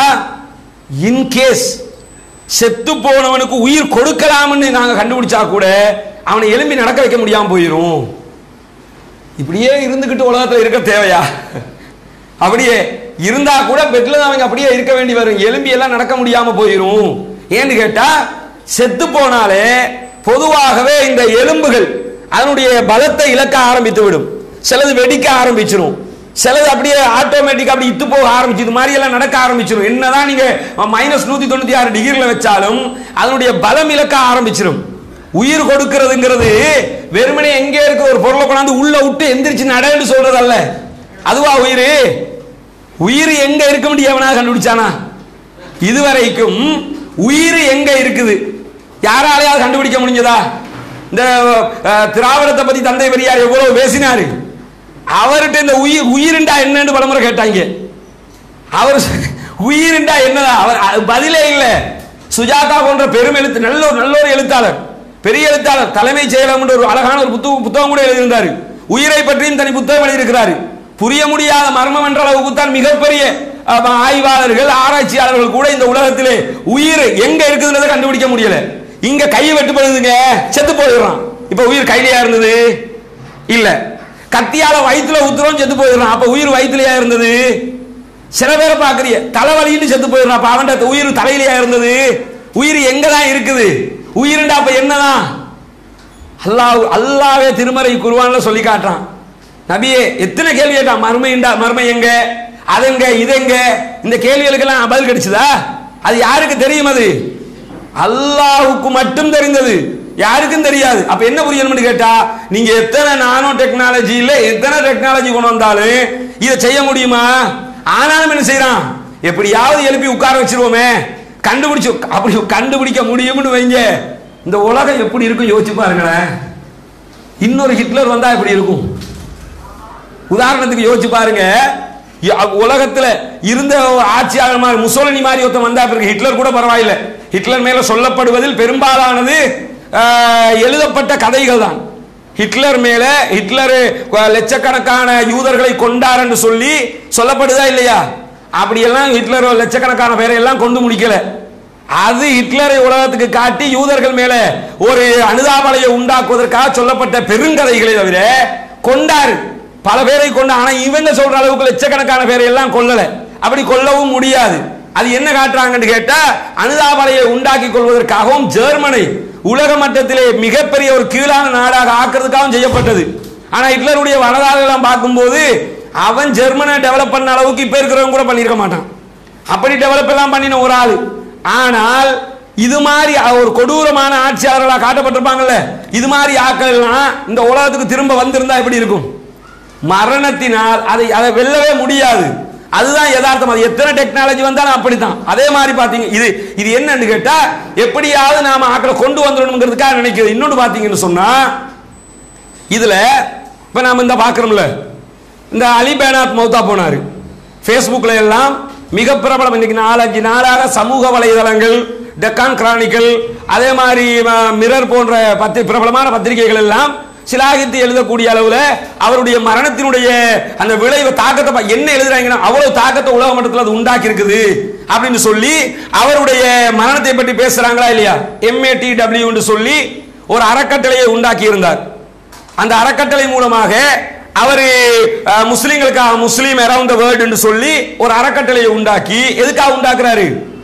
இன்கேஸ் செத்து போனவனுக்கு உயிர் கொடுக்கலாம்னு நாங்க கண்டுபிடிச்சா கூட அவனை எலும்பி நடக்க வைக்க முடியாம போயிரும் இப்படியே இருந்துகிட்டு உலகத்துல இருக்க தேவையா அப்படியே இருந்தா கூட பெட்ல தான் அவங்க அப்படியே இருக்க வேண்டி வரும் எலும்பி எல்லாம் நடக்க முடியாம போயிரும் ஏன்னு கேட்டா செத்து போனாலே பொதுவாகவே இந்த எலும்புகள் அதனுடைய பலத்தை இழக்க ஆரம்பித்து விடும் சிலது வெடிக்க ஆரம்பிச்சிரும் சிலது அப்படியே ஆட்டோமேட்டிக் அப்படி இத்து போக ஆரம்பிச்சு இது மாதிரி எல்லாம் நடக்க ஆரம்பிச்சிடும் என்னதான் நீங்க மைனஸ் நூத்தி தொண்ணூத்தி ஆறு டிகிரில வச்சாலும் அதனுடைய பலம் இழக்க ஆரம்பிச்சிடும் உயிர் கொடுக்கிறதுங்கிறது வெறுமனே எங்கே இருக்க ஒரு பொருளை கொண்டாந்து உள்ள விட்டு எந்திரிச்சு நடன்னு சொல்றது அல்ல அதுவா உயிர் உயிர் எங்க இருக்க முடியும் எவனா கண்டுபிடிச்சானா இதுவரைக்கும் உயிர் எங்க இருக்குது யாராலையாவது கண்டுபிடிக்க முடிஞ்சதா இந்த அஹ், திராவிடத்தை பத்தி தந்தை பெரியார் எவ்வளவு பேசினாரு அவர்கிட்ட இந்த உயிர் உயிர்ண்டா என்னன்னு பலமுறை கேட்டாங்க அவர் சொ- உயிர்ண்டா என்னதான் அவர் அது பதிலே இல்ல சுஜாதா போன்ற பெரும் எழுத்து நல்ல ஒரு நல்ல ஒரு எழுத்தாளர் பெரிய எழுத்தாளர் தலைமைச் செயலம் என்ற ஒரு அழகான ஒரு புத்தகம் புத்தகம் கூட எழுதியிருந்தாரு உயிரை பற்றியும் தனி புத்தகம் எழுதியிருக்கிறாரு புரிய முடியாத மர்மம் என்ற அளவுக்கு தான் மிகப்பெரிய அஹ், ஆய்வாளர்கள் ஆராய்ச்சியாளர்கள் கூட இந்த உலகத்திலே உயிர் எங்க இருக்குதுன்றதை கண்டுபிடிக்க முடியல இங்க கை வெட்டுப்படுதுங்க செத்து போயிடுறான் இப்ப உயிர் கையிலயா இருந்தது இல்ல கத்தியால வயித்துல உத்துறோம் செத்து போயிடுறான் அப்ப உயிர் வயிற்றுலயா இருந்தது சில பேரை பாக்குறிய தலைவலின்னு செத்து போயிடுறான் அப்ப அவன் உயிர் தலையிலயா இருந்தது உயிர் எங்க தான் இருக்குது உயிர்ண்டா அப்ப என்னதான் அல்லாஹ் அல்லாவே திருமறை குருவான்ல சொல்லி காட்டுறான் நபியே எத்தனை கேள்வி கேட்டான் மர்மைண்டா மர்மை எங்க அதெங்க இதெங்க இந்த கேள்விகளுக்கெல்லாம் பதில் கிடைச்சதா அது யாருக்கு தெரியும் அது அல்லாஹ்வுக்கு மட்டும் தெரிந்தது யாருக்கும் தெரியாது அப்ப என்ன புரியணும்னு கேட்டா நீங்க எத்தனை நானோ டெக்னாலஜியில எத்தனை டெக்னாலஜி கொண்டு வந்தாலும் இதை செய்ய முடியுமா ஆனாலும் என்ன செய்யறான் எப்படியாவது எழுப்பி உட்கார வச்சிருவோமே கண்டுபிடிச்சு அப்படி கண்டுபிடிக்க முடியும்னு வைங்க இந்த உலகம் எப்படி இருக்கும் யோசிச்சு பாருங்களேன் இன்னொரு ஹிட்லர் வந்தா எப்படி இருக்கும் உதாரணத்துக்கு யோசிச்சு பாருங்க ய- உலகத்துல இருந்த ஆட்சியாளர் மாதிரி முசோலினி மாதிரி ஒருத்தன் வந்தா பிறகு ஹிட்லர் கூட பரவாயில்லை ஹிட்லர் மேல சொல்லப்படுவதில் பெரும்பாலானது ஆஹ், எழுதப்பட்ட கதைகள் தான் ஹிட்லர் மேல ஹிட்லர் அஹ், லட்சக்கணக்கான யூதர்களை கொண்டார் என்று சொல்லி சொல்லப்படுதா இல்லையா அப்படியெல்லாம் ஹிட்லர் லட்சக்கணக்கான பேரை எல்லாம் கொண்டு முடிக்கல அது ஹிட்லரை உலகத்துக்கு காட்டி யூதர்கள் மேல ஒரு அனுதாபலையை உண்டாக்குவதற்காக சொல்லப்பட்ட பெருங்கதைகளை தவிர கொண்டாரு பல பேரை கொண்ட ஆனா இவங்க சொல்ற அளவுக்கு லட்சக்கணக்கான பேரை எல்லாம் கொல்லல அப்படி கொல்லவும் முடியாது அது என்ன காட்டுறாங்கன்னு கேட்டா அனுதாபலையை உண்டாக்கி கொள்வதற்காகவும் ஜெர்மனை உலக மட்டத்திலே மிகப்பெரிய ஒரு கீழான நாடாக ஆக்குறதுக்காகவும் செய்யப்பட்டது ஆனா ஹிட்லருடைய வரலாறு எல்லாம் பார்க்கும்போது அவன் ஜெர்மனை டெவலப் பண்ண அளவுக்கு இப்ப இருக்கிறவங்க கூட பண்ணியிருக்க மாட்டான் அப்படி டெவலப் எல்லாம் பண்ணின ஒரு ஆள் ஆனால் இது மாதிரி ஒரு கொடூரமான ஆட்சியாளர்களாக காட்டப்பட்டிருப்பாங்கல்ல இது மாதிரி ஆட்கள் எல்லாம் இந்த உலகத்துக்கு திரும்ப வந்திருந்தா எப்படி இருக்கும் மரணத்தினால் அதை அதை வெல்லவே முடியாது அதுதான் யதார்த்தம் அது எத்தனை டெக்னாலஜி வந்தாலும் அப்படித்தான் அதே மாதிரி பாத்தீங்க இது இது என்னன்னு கேட்டா எப்படியாவது நாம ஆக்களை கொண்டு வந்துடணுங்கிறதுக்காக நினைக்கிறது இன்னொன்று பாத்தீங்கன்னு சொன்னா இதுல இப்ப நாம இந்த பாக்குறோம்ல இந்த அலி பேனாத் மௌத்தா போனாரு ஃபேஸ்புக்ல எல்லாம் மிக பிரபலம் இன்னைக்கு நாலஞ்சு நாளாக சமூக வலைதளங்கள் டெக்கான் கிரானிக்கல் அதே மாதிரி அஹ், மிரர் போன்ற பத்தி பிரபலமான பத்திரிகைகள் எல்லாம் சிலாகித்து எழுதக்கூடிய அளவுல அவருடைய மரணத்தினுடைய அந்த விளைவு தாக்கத்தை பா- என்ன எழுதுறாங்கன்னா அவ்வளவு தாக்கத்தை உலக மட்டத்தில் அது உண்டாக்கி இருக்குது அப்படின்னு சொல்லி அவருடைய மரணத்தை பற்றி பேசுறாங்களா இல்லையா எம்ஏடி டபிள்யூ சொல்லி ஒரு அறக்கட்டளையை உண்டாக்கி இருந்தார் அந்த அறக்கட்டளை மூலமாக அவர் முஸ்லீம்களுக்காக முஸ்லீம் அரவுண்ட் த வேர்ல்டு என்று சொல்லி ஒரு அறக்கட்டளையை உண்டாக்கி எதுக்காக உண்டாக்குறாரு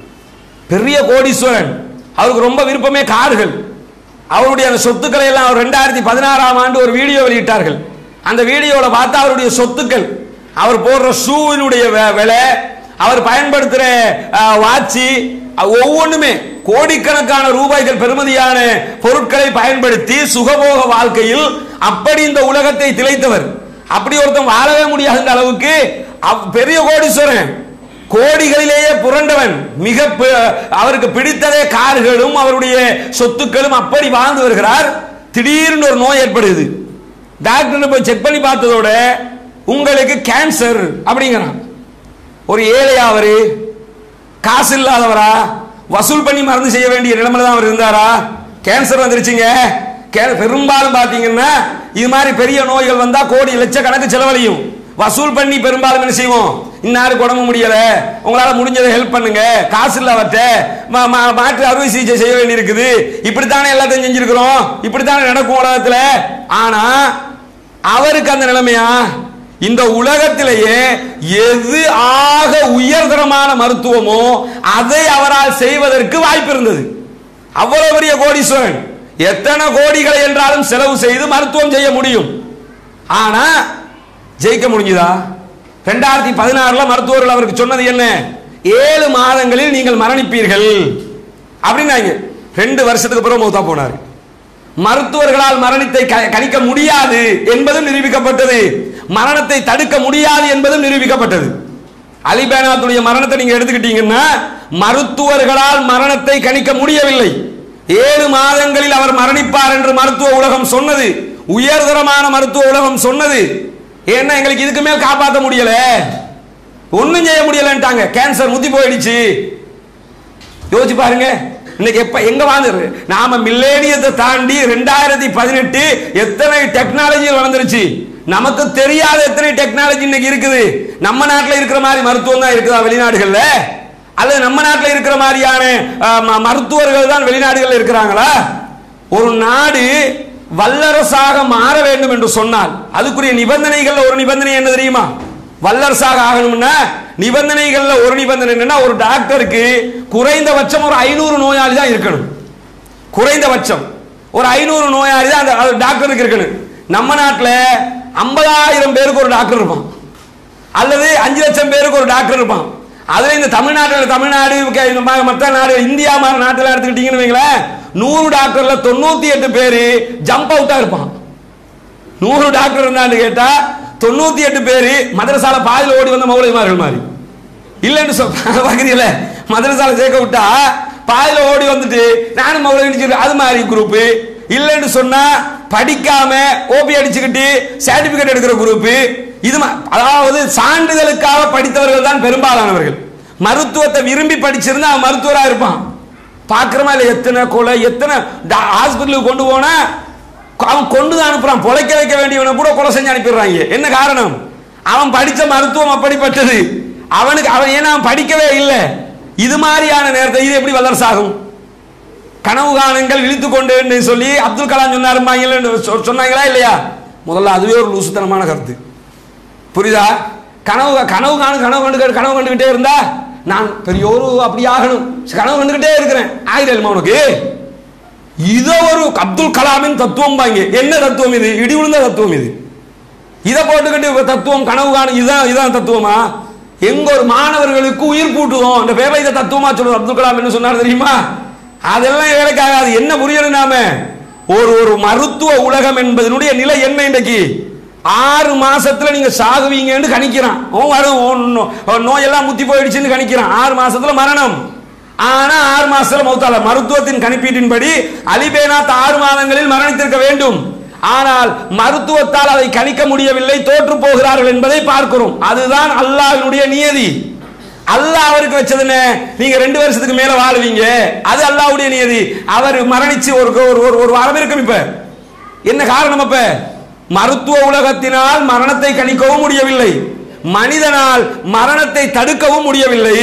பெரிய கோடீஸ்வரன் அவருக்கு ரொம்ப விருப்பமே கார்கள் அவருடைய அந்த சொத்துக்களை எல்லாம் அவர் ரெண்டாயிரத்தி பதினாறாம் ஆண்டு ஒரு வீடியோ வெளியிட்டார்கள் அந்த வீடியோவில் பார்த்தா அவருடைய சொத்துக்கள் அவர் போடுற ஷூவினுடைய வெ- விலை அவர் பயன்படுத்துகிற வாட்சி ஒவ்வொன்றுமே கோடிக்கணக்கான ரூபாய்கள் பெறுமதியான பொருட்களை பயன்படுத்தி சுகபோக வாழ்க்கையில் அப்படி இந்த உலகத்தை திளைத்தவர் அப்படி ஒருத்தன் வாழவே முடியாத அளவுக்கு அவ்- பெரிய கோடீஸ்வரன் கோடிகளிலேயே புரண்டவன் மிக பி- அவருக்கு பிடித்ததே கார்களும் அவருடைய சொத்துக்களும் அப்படி வாழ்ந்து வருகிறார் திடீர்னு ஒரு நோய் ஏற்படுது டாக்டர் போய் செக் பண்ணி பார்த்ததோட உங்களுக்கு கேன்சர் அப்படிங்கிறான் ஒரு ஏழையா அவரு காசு இல்லாதவரா வசூல் பண்ணி மருந்து செய்ய வேண்டிய நிலைமையில தான் அவர் இருந்தாரா கேன்சர் வந்துருச்சுங்க கே- பெரும்பாலும் பாத்தீங்கன்னா இது மாதிரி பெரிய நோய்கள் வந்தா கோடி லட்சக்கணக்கு செலவழியும் வசூல் பண்ணி பெரும்பாலும் என்ன செய்வோம் இன்னாருக்கு உடம்பு முடியல உங்களால முடிஞ்சதை ஹெல்ப் பண்ணுங்க காசு இல்ல அவர்கிட்ட மா- மா- மாற்று அறுவை சிகிச்சை செய்ய வேண்டி இருக்குது இப்படித்தானே எல்லாத்தையும் செஞ்சிருக்கிறோம் இப்படித்தானே நடக்கும் உலகத்துல ஆனா அவருக்கு அந்த நிலைமையா இந்த உலகத்திலேயே எது ஆக உயர்தரமான மருத்துவமோ அதை அவரால் செய்வதற்கு வாய்ப்பு இருந்தது அவ்வளவு பெரிய கோடீஸ்வரன் எத்தனை கோடிகளை என்றாலும் செலவு செய்து மருத்துவம் செய்ய முடியும் ஆனா ஜெயிக்க முடிஞ்சுதா ரெண்டாயிரத்தி பதினாறுல மருத்துவர்கள் அவருக்கு சொன்னது என்ன ஏழு மாதங்களில் நீங்கள் மரணிப்பீர்கள் அப்படின்னாங்க ரெண்டு வருஷத்துக்கு பிறகு மௌத்தா போனார் மருத்துவர்களால் மரணத்தை க- கணிக்க முடியாது என்பதும் நிரூபிக்கப்பட்டது மரணத்தை தடுக்க முடியாது என்பதும் நிரூபிக்கப்பட்டது அலிபேனாத்துடைய மரணத்தை நீங்க எடுத்துக்கிட்டீங்கன்னா மருத்துவர்களால் மரணத்தை கணிக்க முடியவில்லை ஏழு மாதங்களில் அவர் மரணிப்பார் என்று மருத்துவ உலகம் சொன்னது உயர்தரமான மருத்துவ உலகம் சொன்னது ஏன்னா எங்களுக்கு இதுக்கு மேல் காப்பாற்ற முடியல ஒண்ணும் செய்ய முடியலன்ட்டாங்க கேன்சர் முத்தி போயிடுச்சு யோசிச்சு பாருங்க இன்னைக்கு எப்ப எங்க வாழ்ந்துரு நாம மில்லேனியத்தை தாண்டி ரெண்டாயிரத்தி பதினெட்டு எத்தனை டெக்னாலஜி வளர்ந்துருச்சு நமக்கு தெரியாத எத்தனை டெக்னாலஜி இன்னைக்கு இருக்குது நம்ம நாட்டில் இருக்கிற மாதிரி மருத்துவம் தான் இருக்குதா வெளிநாடுகள்ல அல்லது நம்ம நாட்டில் இருக்கிற மாதிரியான அஹ், ம- மருத்துவர்கள் தான் வெளிநாடுகளில் இருக்கிறாங்களா ஒரு நாடு வல்லரசாக மாற வேண்டும் என்று சொன்னால் அதுக்குரிய நிபந்தனைகள்ல ஒரு நிபந்தனை என்ன தெரியுமா வல்லரசாக ஆகணும்னா நிபந்தனைகள்ல ஒரு நிபந்தனை என்னன்னா ஒரு டாக்டருக்கு குறைந்தபட்சம் ஒரு ஐநூறு நோயாளி தான் இருக்கணும் குறைந்தபட்சம் ஒரு ஐநூறு நோயாளி தான் அந்த அந்த டாக்டருக்கு இருக்கணும் நம்ம நாட்டில் ஐம்பதாயிரம் பேருக்கு ஒரு டாக்டர் இருப்பான் அல்லது அஞ்சு லட்சம் பேருக்கு ஒரு டாக்டர் இருப்பான் அதுல இந்த தமிழ்நாட்டில் தமிழ்நாடு கே- இந்த மா- மற்ற நாடு இந்தியா மாதிரி நாட்டில் எடுத்துக்கிட்டீங்கன்னு வைங்களேன் நூறு டாக்டர்ல தொண்ணூத்தி எட்டு பேரு ஜம்ப் அவுட்டா இருப்பான் நூறு டாக்டர் இருந்தான்னு கேட்டா தொண்ணூத்தி எட்டு பேரு மதரசால பாதியில் ஓடி வந்த மௌலிமார்கள் மாதிரி இல்லைன்னு சொல் பார்க்குறீங்கள மதரசால சேர்க்க விட்டா பாதியில் ஓடி வந்துட்டு நானும் மௌலவி அது மாதிரி குரூப் இல்லைன்னு சொன்னா படிக்காம ஓபி அடிச்சுக்கிட்டு சர்டிபிகேட் எடுக்கிற குரூப் இது மா- அதாவது சான்றிதழுக்காக படித்தவர்கள் தான் பெரும்பாலானவர்கள் மருத்துவத்தை விரும்பி படிச்சிருந்தா அவன் மருத்துவரா இருப்பான் பார்க்கிறமா இல்ல எத்தனை கொலை எத்தனை டா- ஹாஸ்பிட்டலுக்கு கொண்டு போனா அவன் கொண்டு தான் அனுப்புறான் பொழைக்க வைக்க வேண்டியவனை கூட கொலை செஞ்சு அனுப்பிடுறாங்க என்ன காரணம் அவன் படிச்ச மருத்துவம் அப்படிப்பட்டது அவனுக்கு அவன் ஏன்னா அவன் படிக்கவே இல்லை இது மாதிரியான நேரத்தை இது எப்படி வல்லரசாகும் கனவு காணுங்கள் இழுத்து கொண்டு சொல்லி அப்துல் கலாம் சொன்னாருமாங்க சொன்னாங்களா இல்லையா முதல்ல அதுவே ஒரு லூசுத்தனமான கருத்து புரியுதா கனவு கனவு காணு கனவு கண்டு கனவு கண்டுகிட்டே இருந்தா நான் பெரியோரு அப்படி ஆகணும் கனவு கண்டுகிட்டே இருக்கிறேன் ஆகிரல் உனக்கு இதை ஒரு அப்துல் கலாமின் தத்துவம் பாங்க என்ன தத்துவம் இது இடி விழுந்த தத்துவம் இது இதை போட்டுக்கிட்டு இப்ப தத்துவம் கனவு காணும் இதுதான் இதுதான் தத்துவமா எங்க ஒரு மாணவர்களுக்கு உயிர் கூட்டுவோம் அந்த பேர்ல இதை தத்துவமா சொல்லுவோம் அப்துல் கலாம் என்ன சொன்னார் தெரியுமா அதெல்லாம் வேலைக்காகாது என்ன புரியணும் நாம ஒரு ஒரு மருத்துவ உலகம் என்பதனுடைய நிலை என்ன இன்றைக்கு ஆறு மாசத்துல நீங்க சாகுவீங்கன்னு கணிக்கிறான் அவன் வரும் உன் நோ- உன் நோயெல்லாம் முத்தி போயிடுச்சுன்னு கணிக்கிறான் ஆறு மாசத்துல மரணம் ஆனா ஆறு மாசத்துல மௌத்தால மருத்துவத்தின் கணிப்பீட்டின்படி அலிபேனாத் ஆறு மாதங்களில் மரணித்திருக்க வேண்டும் ஆனால் மருத்துவத்தால் அதை கணிக்க முடியவில்லை தோற்று போகிறார்கள் என்பதை பார்க்கிறோம் அதுதான் அல்லாஹ்வினுடைய நியதி அல்லாஹ் அவருக்கு வச்சது என்ன நீங்க ரெண்டு வருஷத்துக்கு மேல வாழுவீங்க அது அல்லாஹ்வுடைய நியதி அவர் மரணிச்சு ஒரு ஒரு ஒரு- ஒரு வாரம் இருக்கும் இப்ப என்ன காரணம் அப்ப மருத்துவ உலகத்தினால் மரணத்தை கணிக்கவும் முடியவில்லை மனிதனால் மரணத்தை தடுக்கவும் முடியவில்லை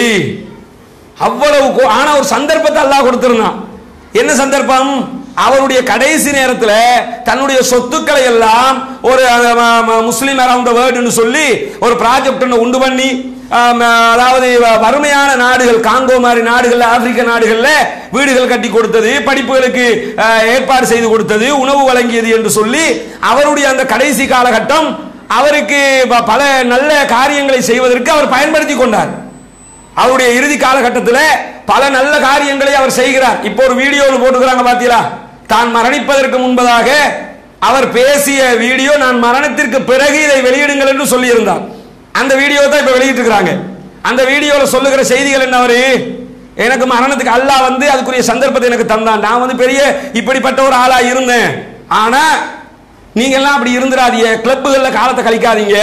அவ்வளவு கோ- ஆனா ஒரு சந்தர்ப்பத்தை அல்லாஹ் கொடுத்திருந்தான் என்ன சந்தர்ப்பம் அவருடைய கடைசி நேரத்தில் தன்னுடைய சொத்துக்களை எல்லாம் ஒரு அஹ், ம- ம- முஸ்லிம் அரவுண்ட் த வேர்ல்டுன்னு சொல்லி ஒரு ப்ராஜெக்ட் ஒன்று உண்டு பண்ணி ஆம், அதாவது வ- வறுமையான நாடுகள் காங்கோ மாதிரி நாடுகள்ல ஆப்பிரிக்க நாடுகள்ல வீடுகள் கட்டி கொடுத்தது படிப்புகளுக்கு அஹ், ஏற்பாடு செய்து கொடுத்தது உணவு வழங்கியது என்று சொல்லி அவருடைய அந்த கடைசி காலகட்டம் அவருக்கு ப- பல நல்ல காரியங்களை செய்வதற்கு அவர் பயன்படுத்தி கொண்டார் அவருடைய இறுதி காலகட்டத்தில் பல நல்ல காரியங்களை அவர் செய்கிறார் இப்போ ஒரு வீடியோவில் போட்டுக்கிறாங்க பாத்தீங்களா தான் மரணிப்பதற்கு முன்பதாக அவர் பேசிய வீடியோ நான் மரணத்திற்கு பிறகு இதை வெளியிடுங்கள் என்று சொல்லியிருந்தார் அந்த வீடியோ தான் இப்ப வெளியிட்டு இருக்கிறாங்க அந்த வீடியோவில் சொல்லுகிற செய்திகள் என்ன அவரு எனக்கு மரணத்துக்கு அல்லாஹ் வந்து அதுக்குரிய சந்தர்ப்பத்தை எனக்கு தந்தான் நான் வந்து பெரிய இப்படிப்பட்ட ஒரு ஆளா இருந்தேன் ஆனா நீங்க எல்லாம் அப்படி இருந்துடாதீங்க கிளப்புகள்ல காலத்தை கழிக்காதீங்க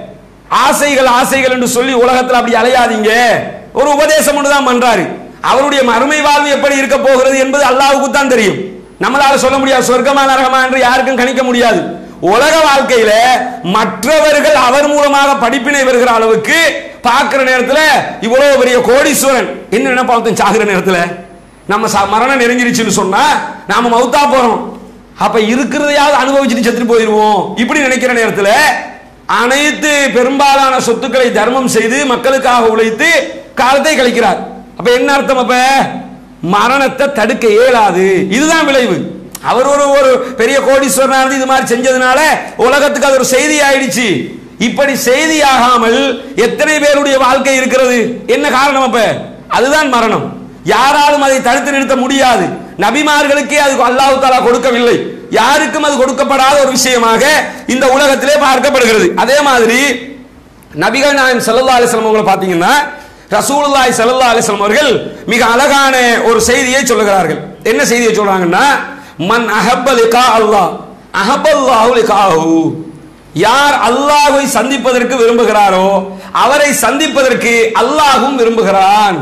ஆசைகள் ஆசைகள் என்று சொல்லி உலகத்துல அப்படி அலையாதீங்க ஒரு உபதேசம் ஒன்று தான் பண்றாரு அவருடைய மறுமை வாழ்வு எப்படி இருக்க போகிறது என்பது அல்லாஹ்வுக்கு தான் தெரியும் நம்மளால சொல்ல முடியாது சொர்க்கமா நரகமா என்று யாருக்கும் கணிக்க முடியாது உலக வாழ்க்கையில மற்றவர்கள் அவர் மூலமாக படிப்பினை வருகிற அளவுக்கு பார்க்கிற நேரத்துல இவ்வளவு பெரிய கோடீஸ்வரன் என்ன நினைப்பாத்தன் சாகுற நேரத்துல நம்ம ச- மரணம் நெருங்கிருச்சுன்னு சொன்னா நாம மௌத்தா போறோம் அப்ப இருக்கிறதையாவது அனுபவிச்சுட்டு செத்துட்டு போயிருவோம் இப்படி நினைக்கிற நேரத்துல அனைத்து பெரும்பாலான சொத்துக்களை தர்மம் செய்து மக்களுக்காக உழைத்து காலத்தை கழிக்கிறார் அப்ப என்ன அர்த்தம் அப்ப மரணத்தை தடுக்க இயலாது இதுதான் விளைவு அவர் ஒரு ஒரு பெரிய கோடீஸ்வரனா இருந்து இது மாதிரி செஞ்சதுனால உலகத்துக்கு அது ஒரு செய்தி ஆயிடுச்சு இப்படி செய்தியாகாமல் எத்தனை பேருடைய வாழ்க்கை இருக்கிறது என்ன காரணம் அப்ப அதுதான் மரணம் யாராலும் அதை தடுத்து நிறுத்த முடியாது நபிமார்களுக்கே அது அல்லாஹ் தாலா கொடுக்கவில்லை யாருக்கும் அது கொடுக்கப்படாத ஒரு விஷயமாக இந்த உலகத்திலே பார்க்கப்படுகிறது அதே மாதிரி நபிகள் நாயம் ஸல்லல்லாஹு அலைஹி வஸல்லம் அவங்களை பார்த்தீங்கன்னா ரசூலுல்லாஹி ஸல்லல்லாஹு அலைஹி வஸல்லம் அவர்கள் மிக அழகான ஒரு செய்தியை சொல்லுகிறார்கள் என்ன செய்தியை சொல்றாங்கன்னா மன் அஹப்ப லிகா அல்லாஹ் அஹப்பல்லாஹு லிகாஹு யார் அல்லாஹ்வை சந்திப்பதற்கு விரும்புகிறாரோ அவரை சந்திப்பதற்கு அல்லாஹ்வும் விரும்புகிறான்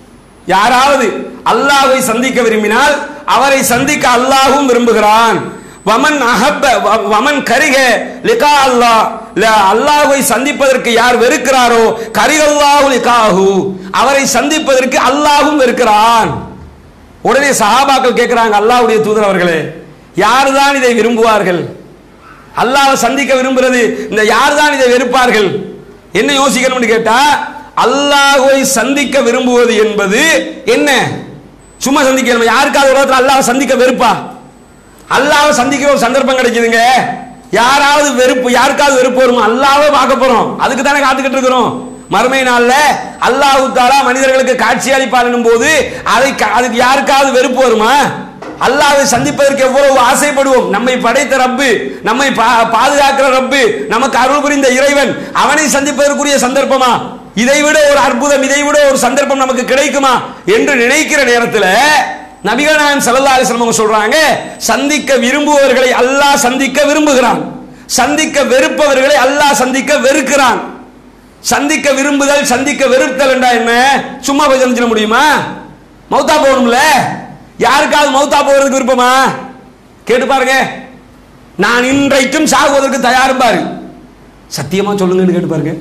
யாராவது அல்லாஹ்வை சந்திக்க விரும்பினால் அவரை சந்திக்க அல்லாஹ்வும் விரும்புகிறான் வமன் அஹப்ப வ- வமன் கரிக லிகா அல்லாஹ் ல- அல்லாஹ்வை சந்திப்பதற்கு யார் வெறுக்கிறாரோ கரிகல்லாஹு லிகாஹு அவரை சந்திப்பதற்கு அல்லாஹ்வும் வெறுக்கிறான் உடனே சஹாபாக்கள் கேட்கிறாங்க அல்லாஹ்வுடைய தூதர் அவர்களே யாருதான் இதை விரும்புவார்கள் அல்லாஹ்வை சந்திக்க விரும்புறது இந்த யார்தான் இதை வெறுப்பார்கள் என்ன யோசிக்கணும்னு கேட்டா அல்லாஹ்வை சந்திக்க விரும்புவது என்பது என்ன சும்மா சந்திக்க நம்ம யாருக்காவது ஒரு இடத்துல அல்லாஹ்வை சந்திக்க வெறுப்பா அல்லாஹ்வை சந்திக்கிற ஒரு சந்தர்ப்பம் கிடைக்குதுங்க யாராவது வெறுப்பு யாருக்காவது வெறுப்பு வருமா அல்லாஹ்வை பார்க்க போறோம் அதுக்கு தானே காத்துக்கிட்டு இருக்கிறோம் மறுமை நாள்ல அல்லாஹ் தாலா மனிதர்களுக்கு காட்சி அளிப்பார் போது அதை அதுக்கு யாருக்காவது வெறுப்பு வருமா அல்லாஹ்வை சந்திப்பதற்கு எவ்வளவு ஆசைப்படுவோம் நம்மை படைத்த ரப்பு நம்மை பா- பாதுகாக்கிற ரப்பு நமக்கு அருள் புரிந்த இறைவன் அவனை சந்திப்பதற்குரிய சந்தர்ப்பமா இதை விட ஒரு அற்புதம் இதை விட ஒரு சந்தர்ப்பம் நமக்கு கிடைக்குமா என்று நினைக்கிற நேரத்தில் நபிகள் நாயகம் ஸல்லல்லாஹு அலைஹி வஸல்லம் அவங்க சொல்றாங்க சந்திக்க விரும்புவவர்களை அல்லாஹ் சந்திக்க விரும்புகிறான் சந்திக்க வெறுப்பவர்களை அல்லாஹ் சந்திக்க வெறுக்கிறான் சந்திக்க விரும்புதல் சந்திக்க வெறுத்தல் என்றா என்ன சும்மா போய் சந்திச்சிட முடியுமா மௌத்தா போகணும்ல யாருக்காவது மௌத்தா போகிறதுக்கு விருப்பமா கேட்டு பாருங்க நான் இன்றைக்கும் சாகுவதற்கு தயாரும் பாரு சத்தியமா சொல்லுங்கன்னு கேட்டு பாருங்க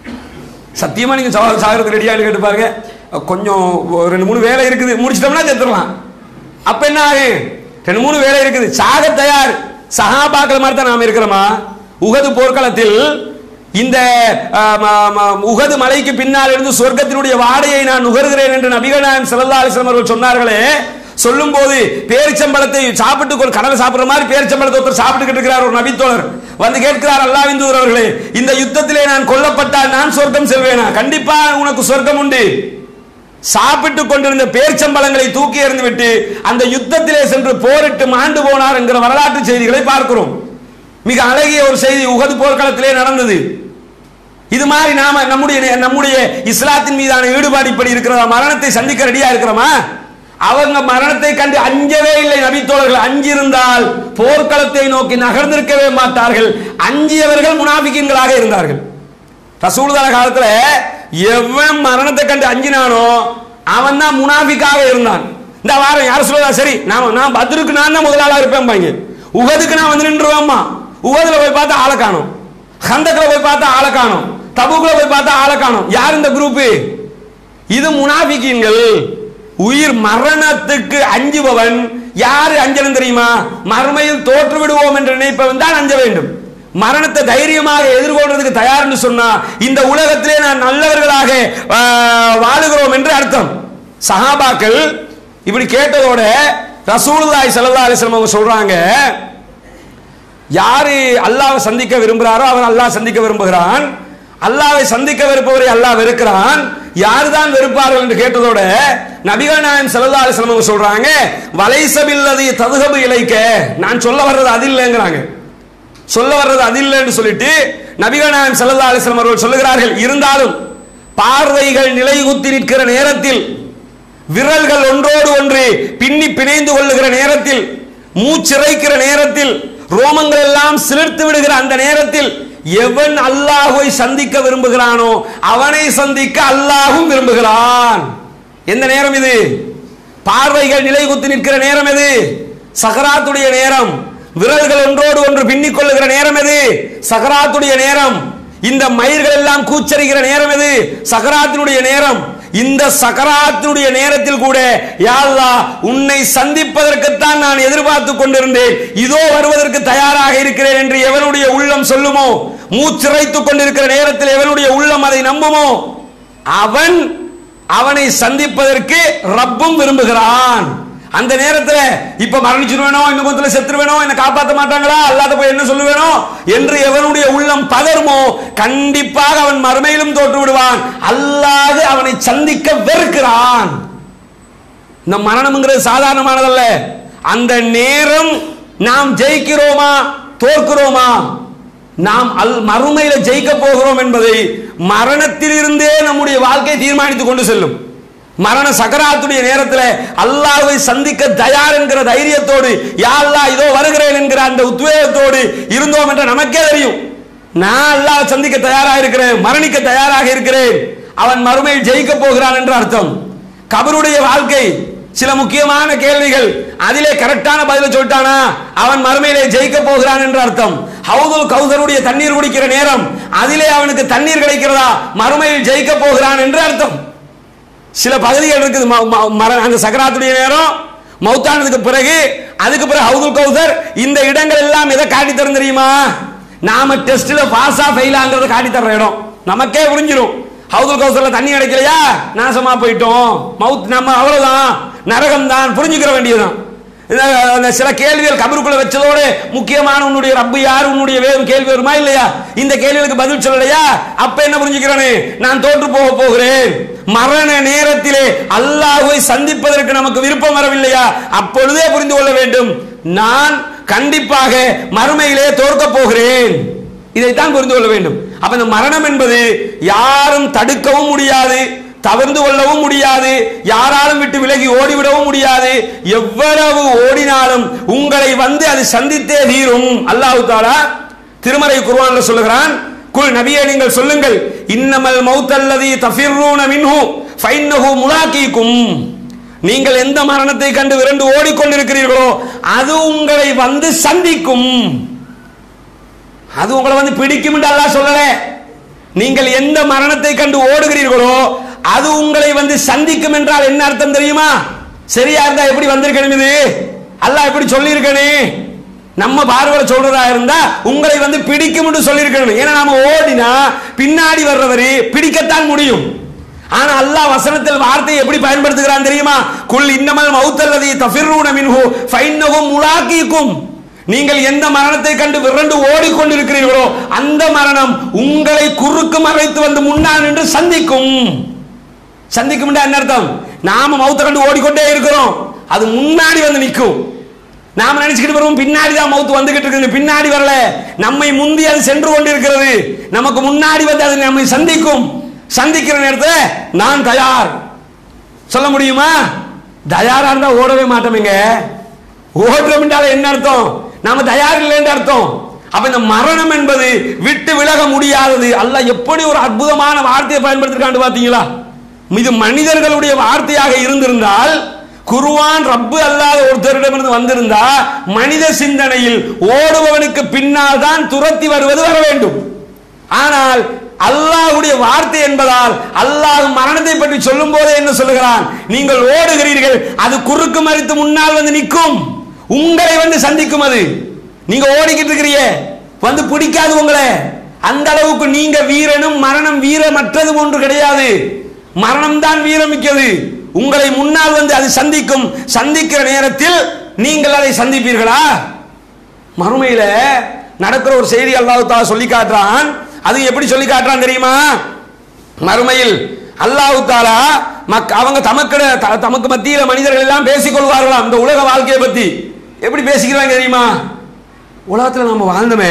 சத்தியமா நீங்க சா- சாகிறதுக்கு ரெடியான்னு கேட்டு பாருங்க கொஞ்சம் ஒரு ரெண்டு மூணு வேலை இருக்குது முடிச்சிட்டோம்னா செத்துடலாம் அப்ப என்ன ஆகும் ரெண்டு மூணு வேலை இருக்குது சாக தயார் சகாபாக்கள் மாதிரி தான் நாம் இருக்கிறோமா உகது போர்க்களத்தில் இந்த ஆ, ம- ம- உகது மலைக்கு பின்னால் இருந்து சொர்க்கத்தினுடைய வாடையை நான் நுகர்கிறேன் என்று நபிகள் நாயகம் ஸல்லல்லாஹு அலைஹி வஸல்லம் அவர்கள் சொன்னார்களே சொல்லும்போது பேரிச்சம்பழத்தை சாப்பிட்டு கொள் கடலை சாப்பிடுற மாதிரி பேரிச்சம்பழத்தை ஒருத்தர் சாப்பிட்டுக்கிட்டு இருக்கிறார் ஒரு நபித்தோழர் வந்து கேட்கிறார் அல்லாஹ்வின் தூதர் அவர்களே இந்த யுத்தத்திலே நான் கொல்லப்பட்டால் நான் சொர்க்கம் செல்வேனா கண்டிப்பா உனக்கு சொர்க்கம் உண்டு சாப்பிட்டு கொண்டிருந்த பேர்ச்சம்பழங்களை தூக்கி எறிந்து விட்டு அந்த யுத்தத்திலே சென்று போரிட்டு மாண்டு போனார் என்கிற வரலாற்று செய்திகளை பார்க்கிறோம் மிக அழகிய ஒரு செய்தி உகது போர்க்களத்திலே நடந்தது இது மாதிரி நாம நம்முடைய நம்முடைய இஸ்லாத்தின் மீதான ஈடுபாடு இப்படி இருக்கிறதா மரணத்தை சந்திக்க ரெடியா இருக்கிறோமா அவங்க மரணத்தை கண்டு அஞ்சவே இல்லை நபித்தோழர்கள் அஞ்சிருந்தால் போர்க்களத்தை நோக்கி நகர்ந்திருக்கவே மாட்டார்கள் அஞ்சியவர்கள் முனாபிக்கின்களாக இருந்தார்கள் ரசூலுல்லாஹ் காலத்துல எவன் மரணத்தை கண்டு அஞ்சினானோ அவன் தான் முனாஃபிக்காக இருந்தான் இந்த வாரம் யார் சொல்லுதா சரி நான் நான் பத்ருக்கு நான் தான் முதலாளா இருப்பேன் பாங்க உகதுக்கு நான் வந்து நின்றுவேம்மா உகதுல போய் பார்த்தா ஆளை காணும் ஹந்தக்குல போய் பார்த்தா ஆளை காணும் தபுக்குல போய் பார்த்தா ஆளை காணும் யார் இந்த குரூப் இது முனாஃபிக்கீன்கள் உயிர் மரணத்துக்கு அஞ்சுபவன் யாரு அஞ்சலும் தெரியுமா மறுமையில் தோற்று விடுவோம் என்று நினைப்பவன் தான் அஞ்ச வேண்டும் மரணத்தை தைரியமாக எதிர்கொள்றதுக்கு தயார் என்று சொன்னா இந்த உலகத்திலே நான் நல்லவர்களாக ஆ, வாழுகிறோம் என்று அர்த்தம் சஹாபாக்கள் இப்படி கேட்டதோட ரசூலுல்லாஹி ஸல்லல்லாஹு அலைஹி வஸல்லம் அவங்க சொல்றாங்க யாரு அல்லாஹ்வை சந்திக்க விரும்புகிறாரோ அவர் அல்லாஹ் சந்திக்க விரும்புகிறான் அல்லாஹ்வை சந்திக்க வெறுப்பவரை அல்லாஹ் வெறுக்கிறான் யார் தான் வெறுப்பார்கள் என்று கேட்டதோட நபிகள் நாயகம் ஸல்லல்லாஹு அலைஹி வஸல்லம் அவங்க சொல்றாங்க வலைசபில்லதி ததுகபு இலைக்க நான் சொல்ல வர்றது அது இல்லைங்கிறாங்க சொல்ல வர்றது அது இல்லைன்னு சொல்லிட்டு நபிகள் நாயகம் ஸல்லல்லாஹு அலைஹி வஸல்லம் அவர்கள் சொல்லுகிறார்கள் இருந்தாலும் பார்வைகள் நிலைகுத்தி நிற்கிற நேரத்தில் விரல்கள் ஒன்றோடு ஒன்று பின்னி பிணைந்து கொள்ளுகிற நேரத்தில் மூச்சிறைக்கிற நேரத்தில் ரோமங்கள் எல்லாம் சிலிர்த்து விடுகிற அந்த நேரத்தில் எவன் அல்லாஹ்வை சந்திக்க விரும்புகிறானோ அவனை சந்திக்க அல்லாஹ்வும் விரும்புகிறான் எந்த நேரம் இது பார்வைகள் நிலைகுத்தி நிற்கிற நேரம் எது சகராத்துடைய நேரம் விரல்கள் ஒன்றோடு ஒன்று பின்னிக் கொள்ளுகிற நேரம் எது சகராத்துடைய நேரம் இந்த மயிர்கள் எல்லாம் கூச்சரிக்கிற நேரம் எது சகராத்தினுடைய நேரம் இந்த சகராத்தினுடைய நேரத்தில் கூட யா அல்லாஹ் உன்னை சந்திப்பதற்குத்தான் நான் எதிர்பார்த்து கொண்டிருந்தேன் இதோ வருவதற்கு தயாராக இருக்கிறேன் என்று எவனுடைய உள்ளம் சொல்லுமோ மூச்சிறைத்துக் கொண்டிருக்கிற நேரத்தில் எவனுடைய உள்ளம் அதை நம்புமோ அவன் அவனை சந்திப்பதற்கு ரப்பும் விரும்புகிறான் அந்த நேரத்தில் இப்ப மரணிச்சிருவேனோ இந்த கொஞ்சத்துல செத்துருவேனோ என்ன காப்பாற்ற மாட்டாங்களா அல்லாத போய் என்ன சொல்லுவேனோ என்று எவனுடைய உள்ளம் பதறுமோ கண்டிப்பாக அவன் மறுமையிலும் தோற்று விடுவான் அல்லாது அவனை சந்திக்க வெறுக்கிறான் இந்த மரணம்ங்கிறது சாதாரணமானதல்ல அந்த நேரம் நாம் ஜெயிக்கிறோமா தோற்கிறோமா நாம் அல் மறுமையில ஜெயிக்க போகிறோம் என்பதை மரணத்திலிருந்தே நம்முடைய வாழ்க்கை தீர்மானித்துக் கொண்டு செல்லும் மரண சக்கராத்துடைய நேரத்தில் அல்லாஹ்வை சந்திக்க தயார் என்கிற தைரியத்தோடு யா அல்லாஹ் இதோ வருகிறேன் என்கிற அந்த உத்வேகத்தோடு இருந்தோம் என்ற நமக்கே தெரியும் நான் அல்லாஹ் சந்திக்க தயாராக இருக்கிறேன் மரணிக்க தயாராக இருக்கிறேன் அவன் மறுமையில் ஜெயிக்க போகிறான் என்ற அர்த்தம் கபருடைய வாழ்க்கை சில முக்கியமான கேள்விகள் அதிலே கரெக்டான பதில சொல்லிட்டானா அவன் மறுமையிலே ஜெயிக்க போகிறான் என்ற அர்த்தம் ஹவுதுல் கௌசருடைய தண்ணீர் குடிக்கிற நேரம் அதிலே அவனுக்கு தண்ணீர் கிடைக்கிறதா மறுமையில் ஜெயிக்க போகிறான் என்று அர்த்தம் சில பகுதிகள் இருக்குது ம- ம- மர- அந்த சக்கராத்துடைய நேரம் மௌத்தானதுக்கு பிறகு அதுக்கு பிறகு ஹவுதுல் கௌசர் இந்த இடங்கள் எல்லாம் எதை காட்டி தரும் தெரியுமா நாம டெஸ்ட்ல பாஸா ஃபெயிலாங்கிறத காட்டி தர்ற இடம் நமக்கே புரிஞ்சிடும் ஹவுதுல் கௌசர்ல தண்ணி கிடைக்கலையா நாசமா போயிட்டோம் மவுத் நம்ம அவ்வளவுதான் நரகம் தான் புரிஞ்சுக்கிற வேண்டியதுதான் இந்த- அந்த சில கேள்விகள் கபருக்குள்ள வச்சதோடு முக்கியமான உன்னுடைய ரப்பு யார் உன்னுடைய வேறு கேள்வி வருமா இல்லையா இந்த கேள்விகளுக்கு பதில் சொல்லலையா அப்ப என்ன புரிஞ்சுக்கிறேனே நான் தோற்று போக போகிறேன் மரண நேரத்திலே அல்லாஹ்வை சந்திப்பதற்கு நமக்கு விருப்பம் வரவில்லையா அப்பொழுதே புரிந்து கொள்ள வேண்டும் நான் கண்டிப்பாக மறுமையிலே தோற்க போகிறேன் இதைத்தான் புரிந்து கொள்ள வேண்டும் அப்ப இந்த மரணம் என்பது யாரும் தடுக்கவும் முடியாது தவிர்ந்து கொள்ளவும் முடியாது யாராலும் விட்டு விலகி ஓடிவிடவும் முடியாது எவ்வளவு ஓடினாலும் உங்களை வந்து அது சந்தித்தே தீரும் அல்லாஹ் தாலா திருமறை குர்ஆன்ல சொல்லுகிறான் குல் நபியே நீங்கள் சொல்லுங்கள் இன்னமல் மௌத்தல்லதி தஃபிர்ரூன மின்ஹு ஃபைன்னஹு முலாக்கீக்கும் நீங்கள் எந்த மரணத்தை கண்டு விரண்டு ஓடிக்கொண்டிருக்கிறீர்களோ அது உங்களை வந்து சந்திக்கும் அது உங்களை வந்து பிடிக்கும் என்று அல்லாஹ் சொல்லல நீங்கள் எந்த மரணத்தை கண்டு ஓடுகிறீர்களோ அது உங்களை வந்து சந்திக்கும் என்றால் என்ன அர்த்தம் தெரியுமா சரியா இருந்தா எப்படி வந்திருக்கணும் இது அல்லாஹ் எப்படி சொல்லியிருக்கனே நம்ம பார்வையில சொல்றதா இருந்தா உங்களை வந்து பிடிக்கும் என்று சொல்லியிருக்கணும் ஏன்னா நாம ஓடினா பின்னாடி வர்றவரு பிடிக்கத்தான் முடியும் ஆனா அல்லாஹ் வசனத்தில் வார்த்தையை எப்படி பயன்படுத்துகிறான் தெரியுமா குல் இன்னமல் மௌத்தல்லதி தஃபிர்ரூன மின்ஹு ஃபைன்னஹும் முலாக்கீக்கும் நீங்கள் எந்த மரணத்தை கண்டு விரண்டு ஓடிக்கொண்டிருக்கிறீர்களோ அந்த மரணம் உங்களை குறுக்கு மறைத்து வந்து முன்னால் நின்று சந்திக்கும் சந்திக்கும் என்ன அர்த்தம் நாம மௌத்த கண்டு ஓடிக்கொண்டே இருக்கிறோம் அது முன்னாடி வந்து நிற்கும் நாம நினைச்சுக்கிட்டு வருவோம் பின்னாடி தான் மௌத்து வந்துகிட்டு இருக்குது பின்னாடி வரல நம்மை முந்தி அது சென்று கொண்டிருக்கிறது நமக்கு முன்னாடி வந்து அது நம்மை சந்திக்கும் சந்திக்கிற நேரத்தில் நான் தயார் சொல்ல முடியுமா தயாரா இருந்தா ஓடவே மாட்டோமேங்க ஓடுறோம் என்றால் என்ன அர்த்தம் நாம தயார் இல்லை என்று அர்த்தம் அப்ப இந்த மரணம் என்பது விட்டு விலக முடியாதது அல்லாஹ் எப்படி ஒரு அற்புதமான வார்த்தையை பயன்படுத்திருக்காண்டு பாத்தீங்களா இது மனிதர்களுடைய வார்த்தையாக இருந்திருந்தால் குருவான் ரப்பு அல்லாத ஒருத்தரிடமிருந்து வந்திருந்தா மனித சிந்தனையில் ஓடுபவனுக்கு பின்னால் தான் துரத்தி வருவது வர வேண்டும் ஆனால் அல்லாஹ்வுடைய வார்த்தை என்பதால் அல்லாஹ் மரணத்தை பற்றி சொல்லும் போதே என்ன சொல்லுகிறான் நீங்கள் ஓடுகிறீர்கள் அது குறுக்கு மறித்து முன்னால் வந்து நிற்கும் உங்களை வந்து சந்திக்கும் அது நீங்க ஓடிக்கிட்டு இருக்கிறீங்க வந்து பிடிக்காது உங்களை அந்த அளவுக்கு நீங்க வீரனும் மரணம் வீரமற்றது ஒன்று கிடையாது மரணம் தான் வீரமிக்கது உங்களை முன்னால் வந்து அது சந்திக்கும் சந்திக்கிற நேரத்தில் நீங்கள் அதை சந்திப்பீர்களா மறுமையில நடக்கிற ஒரு செய்தி அல்லாஹ் தாலா சொல்லி காட்டுறான் அது எப்படி சொல்லி காட்டுறான் தெரியுமா மறுமையில் அல்லாஹ் தாலா மக் அவங்க தமக்கு த- தமக்கு மத்தியில மனிதர்கள் எல்லாம் பேசிக் கொள்வார்களாம் இந்த உலக வாழ்க்கையை பத்தி எப்படி பேசிக்கிறாங்க தெரியுமா உலகத்துல நம்ம வாழ்ந்தோமே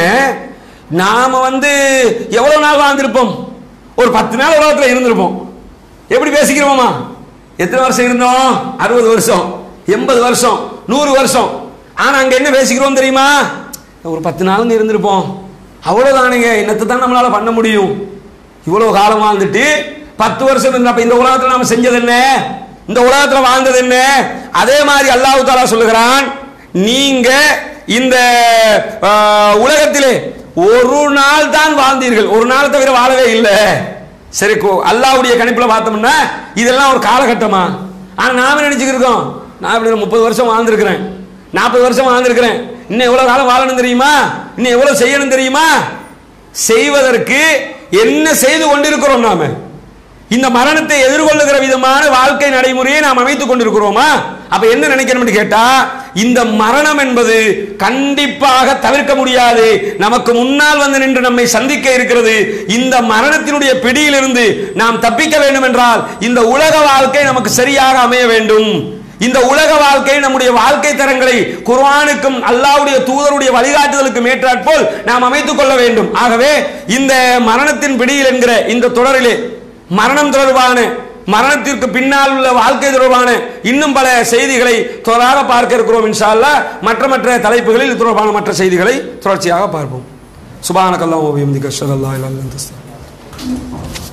நாம வந்து எவ்வளவு நாள் வாழ்ந்திருப்போம் ஒரு பத்து நாள் உலகத்துல இருந்திருப்போம் எப்படி பேசிக்கிறோமா எத்தனை வருஷம் இருந்தோம் அறுபது வருஷம் எண்பது வருஷம் நூறு வருஷம் ஆனா அங்க என்ன பேசிக்கிறோம் தெரியுமா ஒரு பத்து நாளுங்க இருந்திருப்போம் அவ்வளவுதானுங்க என்னத்தை தான் நம்மளால பண்ண முடியும் இவ்வளவு காலம் வாழ்ந்துட்டு பத்து வருஷம் இருந்தா அப்ப இந்த உலகத்துல நாம செஞ்சது என்ன இந்த உலகத்துல வாழ்ந்தது என்ன அதே மாதிரி அல்லாஹ் தாலா சொல்லுகிறான் நீங்க இந்த ஆ, உலகத்திலே ஒரு நாள் தான் வாழ்ந்தீர்கள் ஒரு நாள் தவிர வாழவே இல்லை சரி கோ- அல்லாஹ்வுடைய கணிப்புல பார்த்தோம்னா இதெல்லாம் ஒரு காலகட்டமா ஆனா நாம நினைச்சுக்கிட்டு இருக்கோம் நான் இப்படி முப்பது வருஷம் வாழ்ந்திருக்கிறேன் நாற்பது வருஷம் வாழ்ந்திருக்கிறேன் இன்னும் எவ்வளவு காலம் வாழணும் தெரியுமா இன்னும் எவ்வளவு செய்யணும் தெரியுமா செய்வதற்கு என்ன செய்து கொண்டிருக்கிறோம் நாம இந்த மரணத்தை எதிர்கொள்ளுகிற விதமான வாழ்க்கை நடைமுறையை நாம் அமைத்துக் கொண்டிருக்கிறோமா அப்ப என்ன நினைக்கணும் கேட்டா இந்த மரணம் என்பது கண்டிப்பாக தவிர்க்க முடியாது நமக்கு முன்னால் வந்து நின்று நம்மை சந்திக்க இருக்கிறது இந்த மரணத்தினுடைய பிடியிலிருந்து நாம் தப்பிக்க வேண்டும் என்றால் இந்த உலக வாழ்க்கை நமக்கு சரியாக அமைய வேண்டும் இந்த உலக வாழ்க்கை நம்முடைய வாழ்க்கை தரங்களை குர்ஆனுக்கும் அல்லாஹ்வுடைய தூதருடைய வழிகாட்டுதலுக்கும் ஏற்றாற்போல் நாம் அமைத்துக் கொள்ள வேண்டும் ஆகவே இந்த மரணத்தின் பிடியில் என்கிற இந்த தொடரிலே மரணம் தொடர்பான மரணத்திற்கு பின்னால் உள்ள வாழ்க்கை தொடர்பான இன்னும் பல செய்திகளை தொடராக பார்க்க இருக்கிறோம் இன்ஷா அல்லாஹ் மற்ற மற்ற தலைப்புகளில் இது தொடர்பான மற்ற செய்திகளை தொடர்ச்சியாக பார்ப்போம் சுபானக்கல்லாம் ஓவியம் திகஷர் அல்லா இல்லா